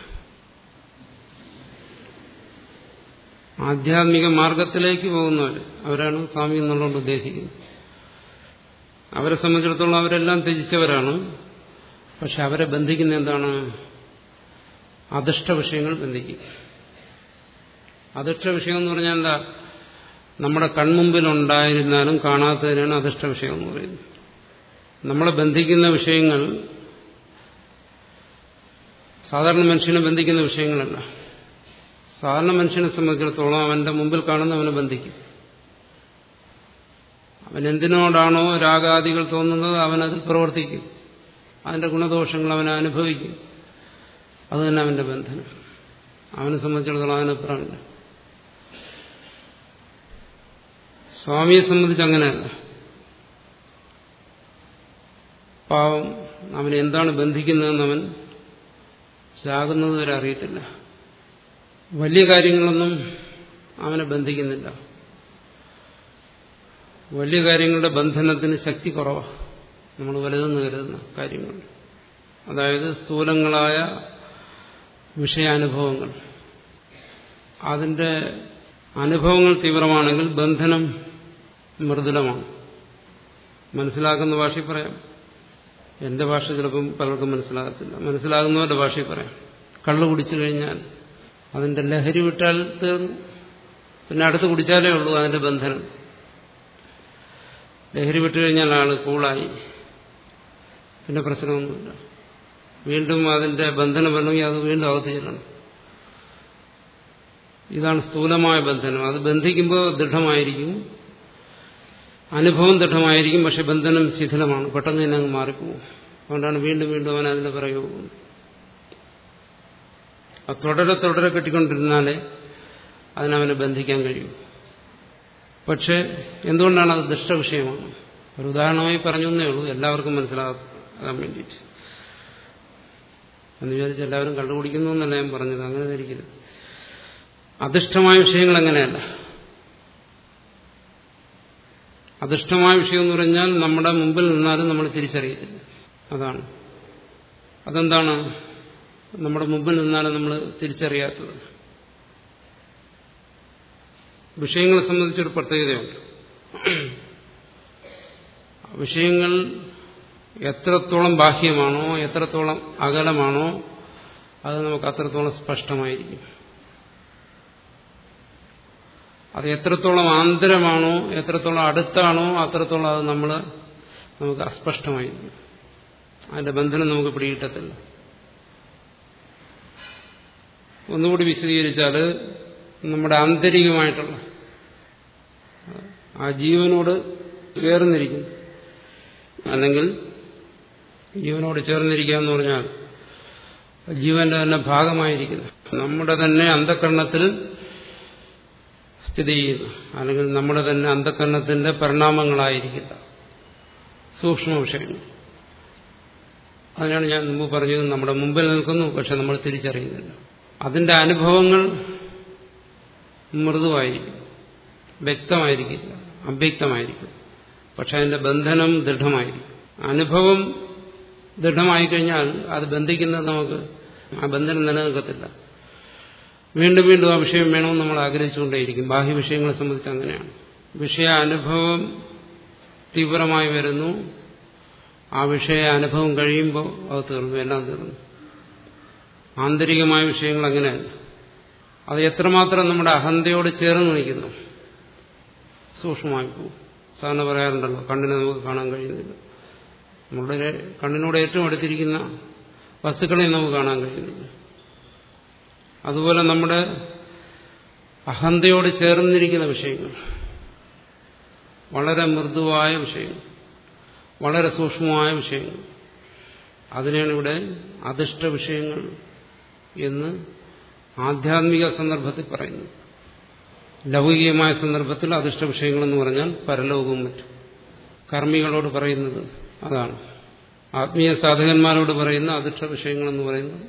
ആധ്യാത്മിക മാർഗത്തിലേക്ക് പോകുന്നവർ അവരാണ് സ്വാമി എന്നുള്ളതുകൊണ്ട് ഉദ്ദേശിക്കുന്നത് അവരെ സംബന്ധിച്ചിടത്തോളം അവരെല്ലാം ത്യജിച്ചവരാണ് പക്ഷെ അവരെ ബന്ധിക്കുന്ന എന്താണ് അദൃഷ്ട വിഷയങ്ങൾ ബന്ധിക്കും അദൃഷ്ട വിഷയം എന്ന് പറഞ്ഞാൽ എന്താ നമ്മുടെ കൺമുമ്പിൽ ഉണ്ടായിരുന്നാലും കാണാത്തതിനാണ് അദൃഷ്ട വിഷയം എന്ന് പറയുന്നത് നമ്മളെ ബന്ധിക്കുന്ന വിഷയങ്ങൾ സാധാരണ മനുഷ്യനെ ബന്ധിക്കുന്ന വിഷയങ്ങളല്ല സാധാരണ മനുഷ്യനെ സംബന്ധിച്ചിടത്തോളം അവന്റെ മുമ്പിൽ കാണുന്ന അവനെ ബന്ധിക്കും അവൻ എന്തിനോടാണോ രാഗാദികൾ തോന്നുന്നത് അവനതിൽ പ്രവർത്തിക്കും അതിന്റെ ഗുണദോഷങ്ങൾ അവനെ അനുഭവിക്കും അത് തന്നെ അവന്റെ ബന്ധനം അവനെ സംബന്ധിച്ചിടത്തോളം അതിനപ്പുറമില്ല സ്വാമിയെ സംബന്ധിച്ച് അങ്ങനെയല്ല പാവം അവൻ എന്താണ് ബന്ധിക്കുന്നതെന്ന് അവൻ ചാകുന്നത് വരെ അറിയത്തില്ല വലിയ കാര്യങ്ങളൊന്നും അവനെ ബന്ധിക്കുന്നില്ല വലിയ കാര്യങ്ങളുടെ ബന്ധനത്തിന് ശക്തി കുറവാണ് നമ്മൾ വലുതെന്ന് കരുതുന്ന കാര്യങ്ങൾ അതായത് സ്ഥൂലങ്ങളായ വിഷയാനുഭവങ്ങൾ അതിന്റെ അനുഭവങ്ങൾ തീവ്രമാണെങ്കിൽ ബന്ധനം മൃദുലമാണ് മനസ്സിലാക്കുന്ന ഭാഷയിൽ പറയാം എന്റെ ഭാഷ ചിലപ്പം പലർക്കും മനസ്സിലാകത്തില്ല മനസ്സിലാകുന്നവരുടെ ഭാഷയിൽ പറയാം കള്ളു കുടിച്ചു കഴിഞ്ഞാൽ അതിന്റെ ലഹരി വിട്ടാൽ തീർന്നു പിന്നെ അടുത്ത് കുടിച്ചാലേ ഉള്ളൂ അതിന്റെ ബന്ധനം ലഹരി വിട്ടു കഴിഞ്ഞാൽ ആള് കൂളായി പിന്നെ പ്രശ്നമൊന്നുമില്ല വീണ്ടും അതിന്റെ ബന്ധനം വരണമെങ്കിൽ അത് വീണ്ടും അകത്ത് ചെല്ലണം ഇതാണ് സ്ഥൂലമായ ബന്ധനം അത് ബന്ധിക്കുമ്പോൾ ദൃഢമായിരിക്കും അനുഭവം ദൃഢമായിരിക്കും പക്ഷെ ബന്ധനം ശിഥിലമാണ് പെട്ടെന്ന് തന്നെ അങ്ങ് മാറിപ്പോവും അതുകൊണ്ടാണ് വീണ്ടും വീണ്ടും അവൻ അതിന്റെ പിറകെ പോകുന്നത് അത് തുടരെ തുടരെ കെട്ടിക്കൊണ്ടിരുന്നാലേ അതിനവനെ ബന്ധിക്കാൻ കഴിയും പക്ഷെ എന്തുകൊണ്ടാണ് അത് ദുഷ്ടവിഷയമാണ് ഒരു ഉദാഹരണമായി പറഞ്ഞു എന്നേ ഉള്ളൂ എല്ലാവർക്കും മനസ്സിലാകാൻ വേണ്ടിയിട്ട് എന്ന് വിചാരിച്ച് എല്ലാവരും കണ്ടുപിടിക്കുന്നു എന്നല്ല ഞാൻ പറഞ്ഞത് അങ്ങനെ ധരിക്കരുത് അധിഷ്ഠമായ വിഷയങ്ങൾ എങ്ങനെയല്ല അധിഷ്ഠമായ വിഷയം എന്ന് പറഞ്ഞാൽ നമ്മുടെ മുമ്പിൽ നിന്നാലും നമ്മൾ തിരിച്ചറിയത്തില്ല അതാണ് അതെന്താണ് നമ്മുടെ മുമ്പിൽ നിന്നാലും നമ്മൾ തിരിച്ചറിയാത്തത് വിഷയങ്ങളെ സംബന്ധിച്ചൊരു പ്രത്യേകതയുണ്ട് വിഷയങ്ങൾ എത്രത്തോളം ബാഹ്യമാണോ എത്രത്തോളം അകലമാണോ അത് നമുക്ക് അത്രത്തോളം സ്പഷ്ടമായിരിക്കും അത് എത്രത്തോളം ആന്തരമാണോ എത്രത്തോളം അടുത്താണോ അത്രത്തോളം അത് നമ്മൾ നമുക്ക് അസ്പഷ്ടമായിരിക്കും അതിന്റെ ബന്ധനം നമുക്ക് പിടികിട്ടത്തില്ല ഒന്നുകൂടി വിശദീകരിച്ചാൽ നമ്മുടെ ആന്തരികമായിട്ടുള്ള ആ ജീവനോട് ചേർന്നിരിക്കുന്നു അല്ലെങ്കിൽ ജീവനോട് ചേർന്നിരിക്കുക എന്ന് പറഞ്ഞാൽ ജീവന്റെ തന്നെ ഭാഗമായിരിക്കുന്നു നമ്മുടെ തന്നെ അന്ധകരണത്തിൽ സ്ഥിതി ചെയ്യുന്നു അല്ലെങ്കിൽ നമ്മുടെ തന്നെ അന്ധകരണത്തിന്റെ പരിണാമങ്ങളായിരിക്കില്ല സൂക്ഷ്മ വിഷയങ്ങൾ അതിനാണ് ഞാൻ മുമ്പ് പറഞ്ഞത് നമ്മുടെ മുമ്പിൽ നിൽക്കുന്നു പക്ഷെ നമ്മൾ തിരിച്ചറിയുന്നില്ല അതിന്റെ അനുഭവങ്ങൾ മൃദുവായിരിക്കും വ്യക്തമായിരിക്കില്ല അവ്യക്തമായിരിക്കും പക്ഷെ അതിന്റെ ബന്ധനം ദൃഢമായിരിക്കും അനുഭവം ദൃഢമായി കഴിഞ്ഞാൽ അത് ബന്ധിക്കുന്നത് നമുക്ക് ആ ബന്ധനം നിലനിൽക്കത്തില്ല വീണ്ടും വീണ്ടും ആ വിഷയം വേണമെന്ന് നമ്മൾ ആഗ്രഹിച്ചുകൊണ്ടേയിരിക്കും ബാഹ്യ വിഷയങ്ങളെ സംബന്ധിച്ച് അങ്ങനെയാണ് വിഷയ അനുഭവം തീവ്രമായി വരുന്നു ആ വിഷയ അനുഭവം കഴിയുമ്പോൾ അത് തീർന്നു എല്ലാം തീർന്നു ആന്തരികമായ വിഷയങ്ങൾ അങ്ങനെയല്ല അത് എത്രമാത്രം നമ്മുടെ അഹന്തയോട് ചേർന്ന് നിൽക്കുന്നു സൂക്ഷ്മമായി പോകും സാധാരണ പറയാറുണ്ടല്ലോ കണ്ണിനെ നമുക്ക് കാണാൻ കഴിയുന്നില്ല നമ്മളുടെ കണ്ണിനോട് ഏറ്റവും അടുത്തിരിക്കുന്ന വസ്തുക്കളെ നമുക്ക് കാണാൻ കഴിയുന്നില്ല അതുപോലെ നമ്മുടെ അഹന്തയോട് ചേർന്നിരിക്കുന്ന വിഷയങ്ങൾ വളരെ മൃദുവായ വിഷയങ്ങൾ വളരെ സൂക്ഷ്മമായ വിഷയങ്ങൾ അതിനെയാണ് ഇവിടെ അധിഷ്ഠ വിഷയങ്ങൾ എന്ന് ആധ്യാത്മിക സന്ദർഭത്തിൽ പറയുന്നു ലൗകികമായ സന്ദർഭത്തിൽ അധിഷ്ഠ വിഷയങ്ങളെന്ന് പറഞ്ഞാൽ പരലോകവും മറ്റും കർമ്മികളോട് പറയുന്നത് അതാണ് ആത്മീയ സാധകന്മാരോട് പറയുന്ന അധിഷ്ഠ വിഷയങ്ങളെന്ന് പറയുന്നത്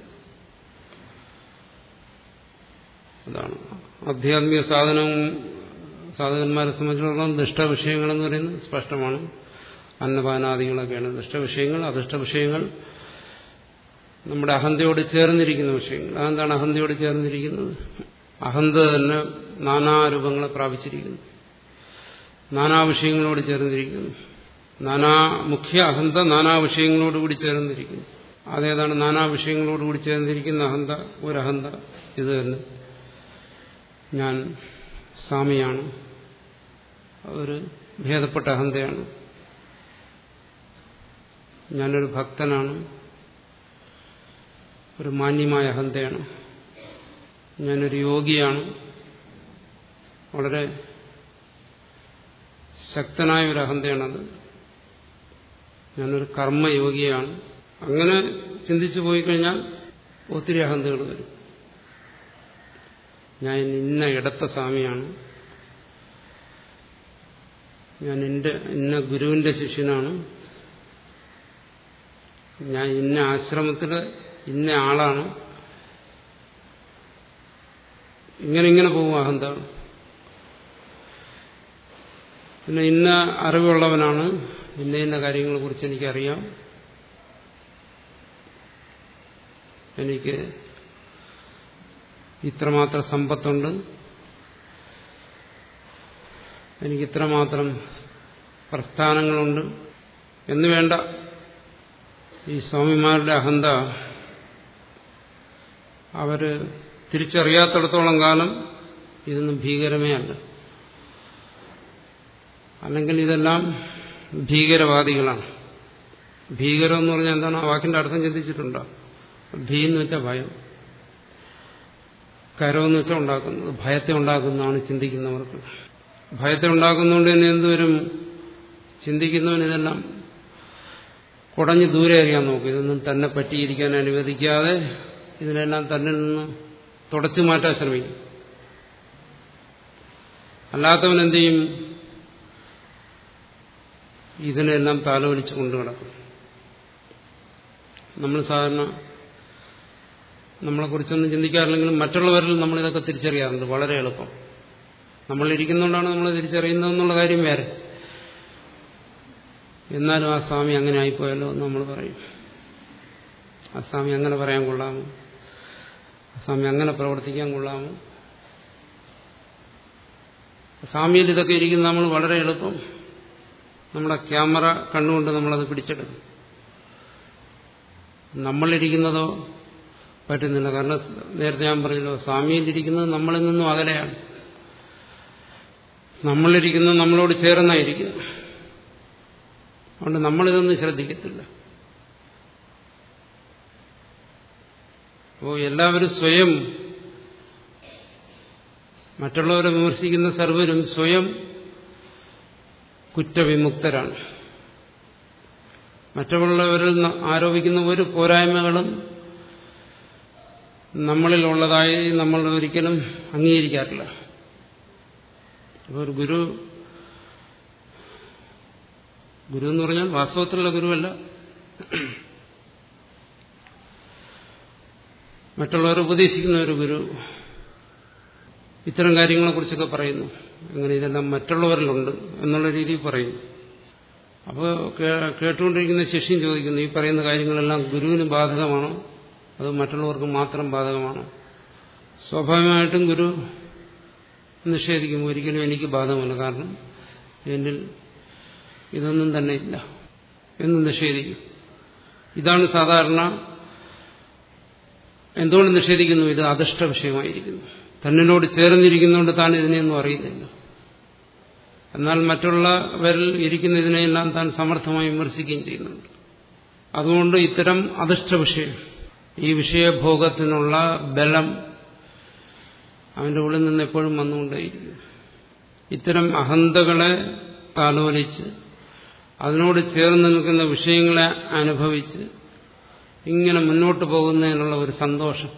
അതാണ് ആധ്യാത്മിക സാധനവും സാധകന്മാരെ സംബന്ധിച്ചിടത്തോളം ദുഷ്ട വിഷയങ്ങളെന്ന് പറയുന്നത് സ്പഷ്ടമാണ് അന്നപാനാദികളൊക്കെയാണ് ദുഷ്ടവിഷയങ്ങൾ അധിഷ്ഠ വിഷയങ്ങൾ നമ്മുടെ അഹന്തയോട് ചേർന്നിരിക്കുന്ന വിഷയങ്ങൾ അതെന്താണ് അഹന്തയോട് ചേർന്നിരിക്കുന്നത് അഹന്ത തന്നെ നാനാരൂപങ്ങളെ പ്രാപിച്ചിരിക്കുന്നു നാനാ വിഷയങ്ങളോട് ചേർന്നിരിക്കുന്നു നാനാ മുഖ്യ അഹന്ത നാനാ വിഷയങ്ങളോടുകൂടി ചേർന്നിരിക്കുന്നു അതേതാണ് നാനാ വിഷയങ്ങളോടുകൂടി ചേർന്നിരിക്കുന്ന അഹന്ത ഒരഹന്ത ഇത് തന്നെ ഞാൻ സ്വാമിയാണ് ഒരു ഭേദപ്പെട്ട അഹന്തയാണ് ഞാനൊരു ഭക്തനാണ് ഒരു മാന്യമായ അഹന്തയാണ് ഞാനൊരു യോഗിയാണ് വളരെ ശക്തനായ ഒരു അഹന്തയാണത് ഞാനൊരു കർമ്മയോഗിയാണ് അങ്ങനെ ചിന്തിച്ചു പോയി കഴിഞ്ഞാൽ ഒത്തിരി അഹന്തകൾ വരും ഞാൻ ഇന്ന ഇടത്ത സ്വാമിയാണ് ഞാൻ എൻ്റെ ഇന്ന ഗുരുവിന്റെ ശിഷ്യനാണ് ഞാൻ ഇന്ന ആശ്രമത്തിലെ ഇന്ന ആളാണ് ഇങ്ങനെ ഇങ്ങനെ പോകും അഹന്ത പിന്നെ ഇന്ന അറിവുള്ളവനാണ് ഇന്ന ഇന്ന കാര്യങ്ങളെ കുറിച്ച് എനിക്കറിയാം എനിക്ക് ഇത്രമാത്രം സമ്പത്തുണ്ട് എനിക്ക് ഇത്രമാത്രം പ്രസ്ഥാനങ്ങളുണ്ട് എന്ന് വേണ്ട ഈ സ്വാമിമാരുടെ അഹന്ത അവര് തിരിച്ചറിയാത്തിടത്തോളം കാലം ഇതൊന്നും ഭീകരമേ അല്ല അല്ലെങ്കിൽ ഇതെല്ലാം ഭീകരവാദികളാണ് ഭീകരം എന്ന് പറഞ്ഞാൽ എന്താണ് ആ വാക്കിന്റെ അർത്ഥം ചിന്തിച്ചിട്ടുണ്ടോ ഭീ എന്ന് വെച്ചാൽ ഭയം കരമെന്ന് വെച്ചാൽ ഉണ്ടാക്കുന്നത് ഭയത്തെ ഉണ്ടാക്കുന്നതാണ് ചിന്തിക്കുന്നവർക്ക് ഭയത്തെ ഉണ്ടാക്കുന്നതുകൊണ്ട് തന്നെ എന്തുവരും ചിന്തിക്കുന്നവൻ ഇതെല്ലാം കുടഞ്ഞ് ദൂരെ അറിയാൻ നോക്കും ഇതൊന്നും തന്നെ പറ്റിയിരിക്കാൻ അനുവദിക്കാതെ ഇതിനെല്ലാം തന്നിൽ നിന്ന് തുടച്ചു മാറ്റാൻ ശ്രമിക്കും അല്ലാത്തവൻ എന്ത് ചെയ്യും ഇതിനെല്ലാം താലോലിച്ച് കൊണ്ടു കിടക്കും നമ്മൾ സാധാരണ നമ്മളെക്കുറിച്ചൊന്നും ചിന്തിക്കാറില്ലെങ്കിലും മറ്റുള്ളവരിൽ നമ്മളിതൊക്കെ തിരിച്ചറിയാറുണ്ട് വളരെ എളുപ്പം നമ്മളിരിക്കുന്നതുകൊണ്ടാണ് നമ്മൾ തിരിച്ചറിയുന്നതെന്നുള്ള കാര്യം വേറെ എന്നാലും ആ സ്വാമി അങ്ങനെ ആയിപ്പോയല്ലോ എന്ന് നമ്മൾ പറയും ആ സ്വാമി അങ്ങനെ പറയാൻ കൊള്ളാമോ ആ സ്വാമി അങ്ങനെ പ്രവർത്തിക്കാൻ കൊള്ളാമോ സ്വാമിയിൽ ഇതൊക്കെ ഇരിക്കുന്ന നമ്മൾ വളരെ എളുപ്പം നമ്മുടെ ക്യാമറ കണ്ണുകൊണ്ട് നമ്മളത് പിടിച്ചെടുക്കും നമ്മളിരിക്കുന്നതോ പറ്റുന്നില്ല കാരണം നേരത്തെ ഞാൻ പറഞ്ഞല്ലോ സ്വാമിയിലിരിക്കുന്നത് നമ്മളിൽ നിന്നും അകലെയാണ് നമ്മളിരിക്കുന്നത് നമ്മളോട് ചേർന്നായിരിക്കുന്നു അതുകൊണ്ട് നമ്മളിതൊന്നും ശ്രദ്ധിക്കത്തില്ല അപ്പോൾ എല്ലാവരും സ്വയം മറ്റുള്ളവരെ വിമർശിക്കുന്ന സർവരും സ്വയം കുറ്റവിമുക്തരാണ് മറ്റുള്ളവരിൽ ആരോപിക്കുന്ന ഒരു പോരായ്മകളും നമ്മളിലുള്ളതായി നമ്മൾ ഒരിക്കലും അംഗീകരിക്കാറില്ല അപ്പോൾ ഒരു ഗുരു ഗുരു എന്ന് പറഞ്ഞാൽ വാസ്തവത്തിലുള്ള ഗുരുവല്ല മറ്റുള്ളവർ ഉപദേശിക്കുന്ന ഒരു ഗുരു ഇത്തരം കാര്യങ്ങളെക്കുറിച്ചൊക്കെ പറയുന്നു അങ്ങനെ ഇതെല്ലാം മറ്റുള്ളവരിലുണ്ട് എന്നുള്ള രീതിയിൽ പറയുന്നു അപ്പോൾ കേട്ടുകൊണ്ടിരിക്കുന്ന ശിഷ്യം ചോദിക്കുന്നു ഈ പറയുന്ന കാര്യങ്ങളെല്ലാം ഗുരുവിന് ബാധകമാണോ അത് മറ്റുള്ളവർക്ക് മാത്രം ബാധകമാണോ സ്വാഭാവികമായിട്ടും ഗുരു നിഷേധിക്കും ഒരിക്കലും എനിക്ക് ബാധകമല്ല കാരണം എന്നിൽ ഇതൊന്നും തന്നെ ഇല്ല എന്ന് നിഷേധിക്കും ഇതാണ് സാധാരണ എന്തുകൊണ്ട് നിഷേധിക്കുന്നു ഇത് അധിഷ്ഠ വിഷയമായിരിക്കുന്നു തന്നിനോട് ചേർന്നിരിക്കുന്നതുകൊണ്ട് താൻ ഇതിനെയൊന്നും അറിയുന്നില്ല എന്നാൽ മറ്റുള്ളവരിൽ ഇരിക്കുന്ന ഇതിനെയെല്ലാം താൻ സമർത്ഥമായി വിമർശിക്കുകയും ചെയ്യുന്നുണ്ട് അതുകൊണ്ട് ഇത്തരം അധിഷ്ഠ വിഷയം ഈ വിഷയഭോഗത്തിനുള്ള ബലം അവന്റെ ഉള്ളിൽ നിന്ന് എപ്പോഴും വന്നുകൊണ്ടേയിരിക്കും ഇത്തരം അഹന്തകളെ താലോലിച്ച് അതിനോട് ചേർന്ന് നിൽക്കുന്ന വിഷയങ്ങളെ അനുഭവിച്ച് ഇങ്ങനെ മുന്നോട്ട് പോകുന്നതിനുള്ള ഒരു സന്തോഷം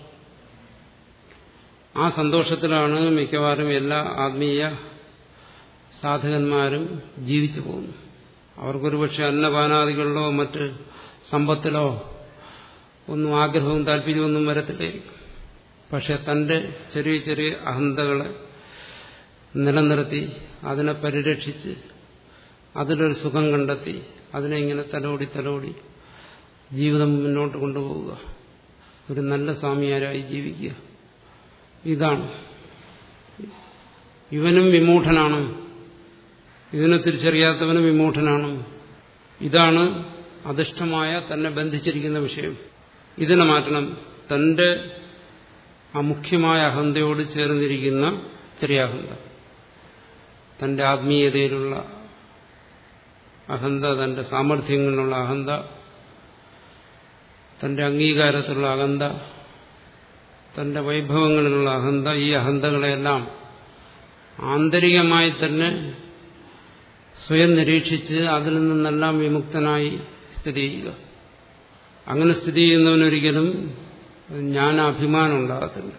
ആ സന്തോഷത്തിലാണ് മിക്കവാറും എല്ലാ ആത്മീയ സാധകന്മാരും ജീവിച്ചു പോകുന്നു അവർക്കൊരു പക്ഷെ അന്നപാനാദികളിലോ മറ്റ് സമ്പത്തിലോ ഒന്നും ആഗ്രഹവും താല്പര്യമൊന്നും വരത്തില്ലായിരിക്കും പക്ഷെ തന്റെ ചെറിയ ചെറിയ അഹന്തകളെ നിലനിർത്തി അതിനെ പരിരക്ഷിച്ച് അതിലൊരു സുഖം കണ്ടെത്തി അതിനെ ഇങ്ങനെ തലോടി തലോടി ജീവിതം മുന്നോട്ട് കൊണ്ടുപോവുക ഒരു നല്ല സ്വാമിയാരായി ജീവിക്കുക ഇതാണ് ഇവനും വിമൂഢനാണ് ഇതിനെ തിരിച്ചറിയാത്തവനും വിമൂഢനാണ് ഇതാണ് അധിഷ്ഠമായ തന്നെ ബന്ധിച്ചിരിക്കുന്ന വിഷയം ഇതിനെ മാറ്റണം തന്റെ ആ മുഖ്യമായ അഹന്തയോട് ചേർന്നിരിക്കുന്ന ചെറിയ അഹന്ത തന്റെ ആത്മീയതയിലുള്ള അഹന്ത തന്റെ സാമർഥ്യങ്ങളിലുള്ള അഹന്ത തന്റെ അംഗീകാരത്തിലുള്ള അഹന്ത തന്റെ വൈഭവങ്ങളിലുള്ള അഹന്ത ഈ അഹന്തകളെല്ലാം ആന്തരികമായി തന്നെ സ്വയം നിരീക്ഷിച്ച് അതിൽ നിന്നെല്ലാം വിമുക്തനായി സ്ഥിതി ചെയ്യുക അങ്ങനെ സ്ഥിതി ചെയ്യുന്നവനൊരിക്കലും ജ്ഞാന അഭിമാനം ഉണ്ടാകത്തില്ല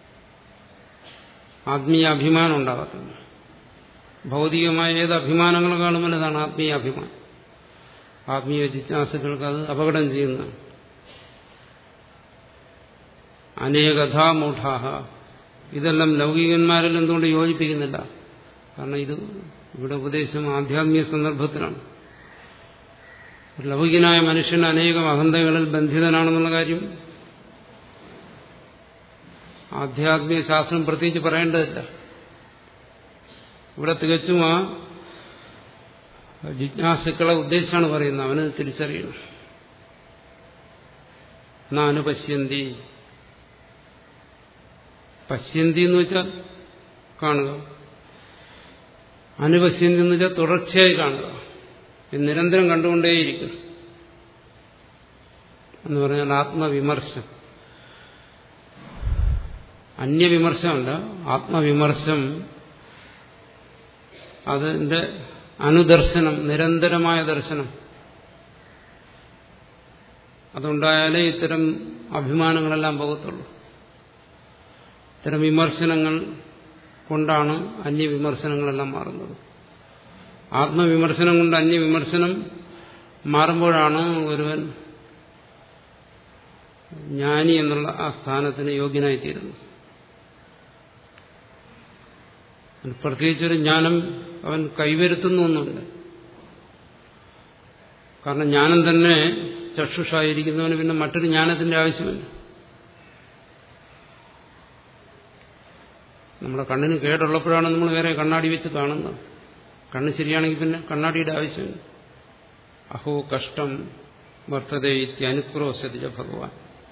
ആത്മീയ അഭിമാനം ഉണ്ടാകത്തില്ല ഭൗതികമായ ഏത് അഭിമാനങ്ങളെക്കാളും വലുതാണ് ആത്മീയ അഭിമാനം ആത്മീയ ജിജ്ഞാസുക്കൾക്ക് അത് അപകടം ചെയ്യുന്ന അനേകഥാ മൂഢാഹ ഇതെല്ലാം ലൗകികന്മാരിൽ എന്തുകൊണ്ട് യോജിപ്പിക്കുന്നില്ല കാരണം ഇത് ഇവിടെ ഉപദേശം ആധ്യാത്മിക സന്ദർഭത്തിലാണ് ലൗകികനായ മനുഷ്യൻ അനേകം അഹന്തകളിൽ ബന്ധിതനാണെന്നുള്ള കാര്യം ആധ്യാത്മിക ശാസ്ത്രം പ്രത്യേകിച്ച് പറയേണ്ടതില്ല ഇവിടെ തികച്ചും ആ ജിജ്ഞാസുക്കളെ ഉദ്ദേശിച്ചാണ് പറയുന്നത് അവന് തിരിച്ചറിയണം നാനുപശ്യന്തി പശ്യന്തി എന്ന് വെച്ചാൽ കാണുക അനുപശ്യന്തി എന്ന് വെച്ചാൽ തുടർച്ചയായി കാണുക ഇത് നിരന്തരം കണ്ടുകൊണ്ടേയിരിക്കും എന്ന് പറഞ്ഞാൽ ആത്മവിമർശം അന്യവിമർശമല്ല ആത്മവിമർശം അതിന്റെ അനുദർശനം നിരന്തരമായ ദർശനം അതുണ്ടായാലേ ഇത്തരം അഭിമാനങ്ങളെല്ലാം പോകത്തുള്ളൂ ഇത്തരം വിമർശനങ്ങൾ കൊണ്ടാണ് അന്യവിമർശനങ്ങളെല്ലാം മാറുന്നത് ആത്മവിമർശനം കൊണ്ട് അന്യവിമർശനം മാറുമ്പോഴാണ് ഒരുവൻ ജ്ഞാനി എന്നുള്ള ആ സ്ഥാനത്തിന് യോഗ്യനായിത്തീരുന്നത് പ്രത്യേകിച്ചൊരു ജ്ഞാനം അവൻ കൈവരുത്തുന്നു ഒന്നുമില്ല കാരണം ജ്ഞാനം തന്നെ ചക്ഷുഷായിരിക്കുന്നവന് പിന്നെ മറ്റൊരു ജ്ഞാനത്തിന്റെ ആവശ്യമില്ല നമ്മുടെ കണ്ണിന് കേടുള്ളപ്പോഴാണ് നമ്മൾ വേറെ കണ്ണാടി വെച്ച് കാണുന്നത് കണ്ണ് ശരിയാണെങ്കിൽ പിന്നെ കണ്ണാടിയുടെ ആവശ്യമില്ല അഹോ കഷ്ടം വർത്തതേ ഇത്യനുക്രോശതിജ ഭഗവാൻ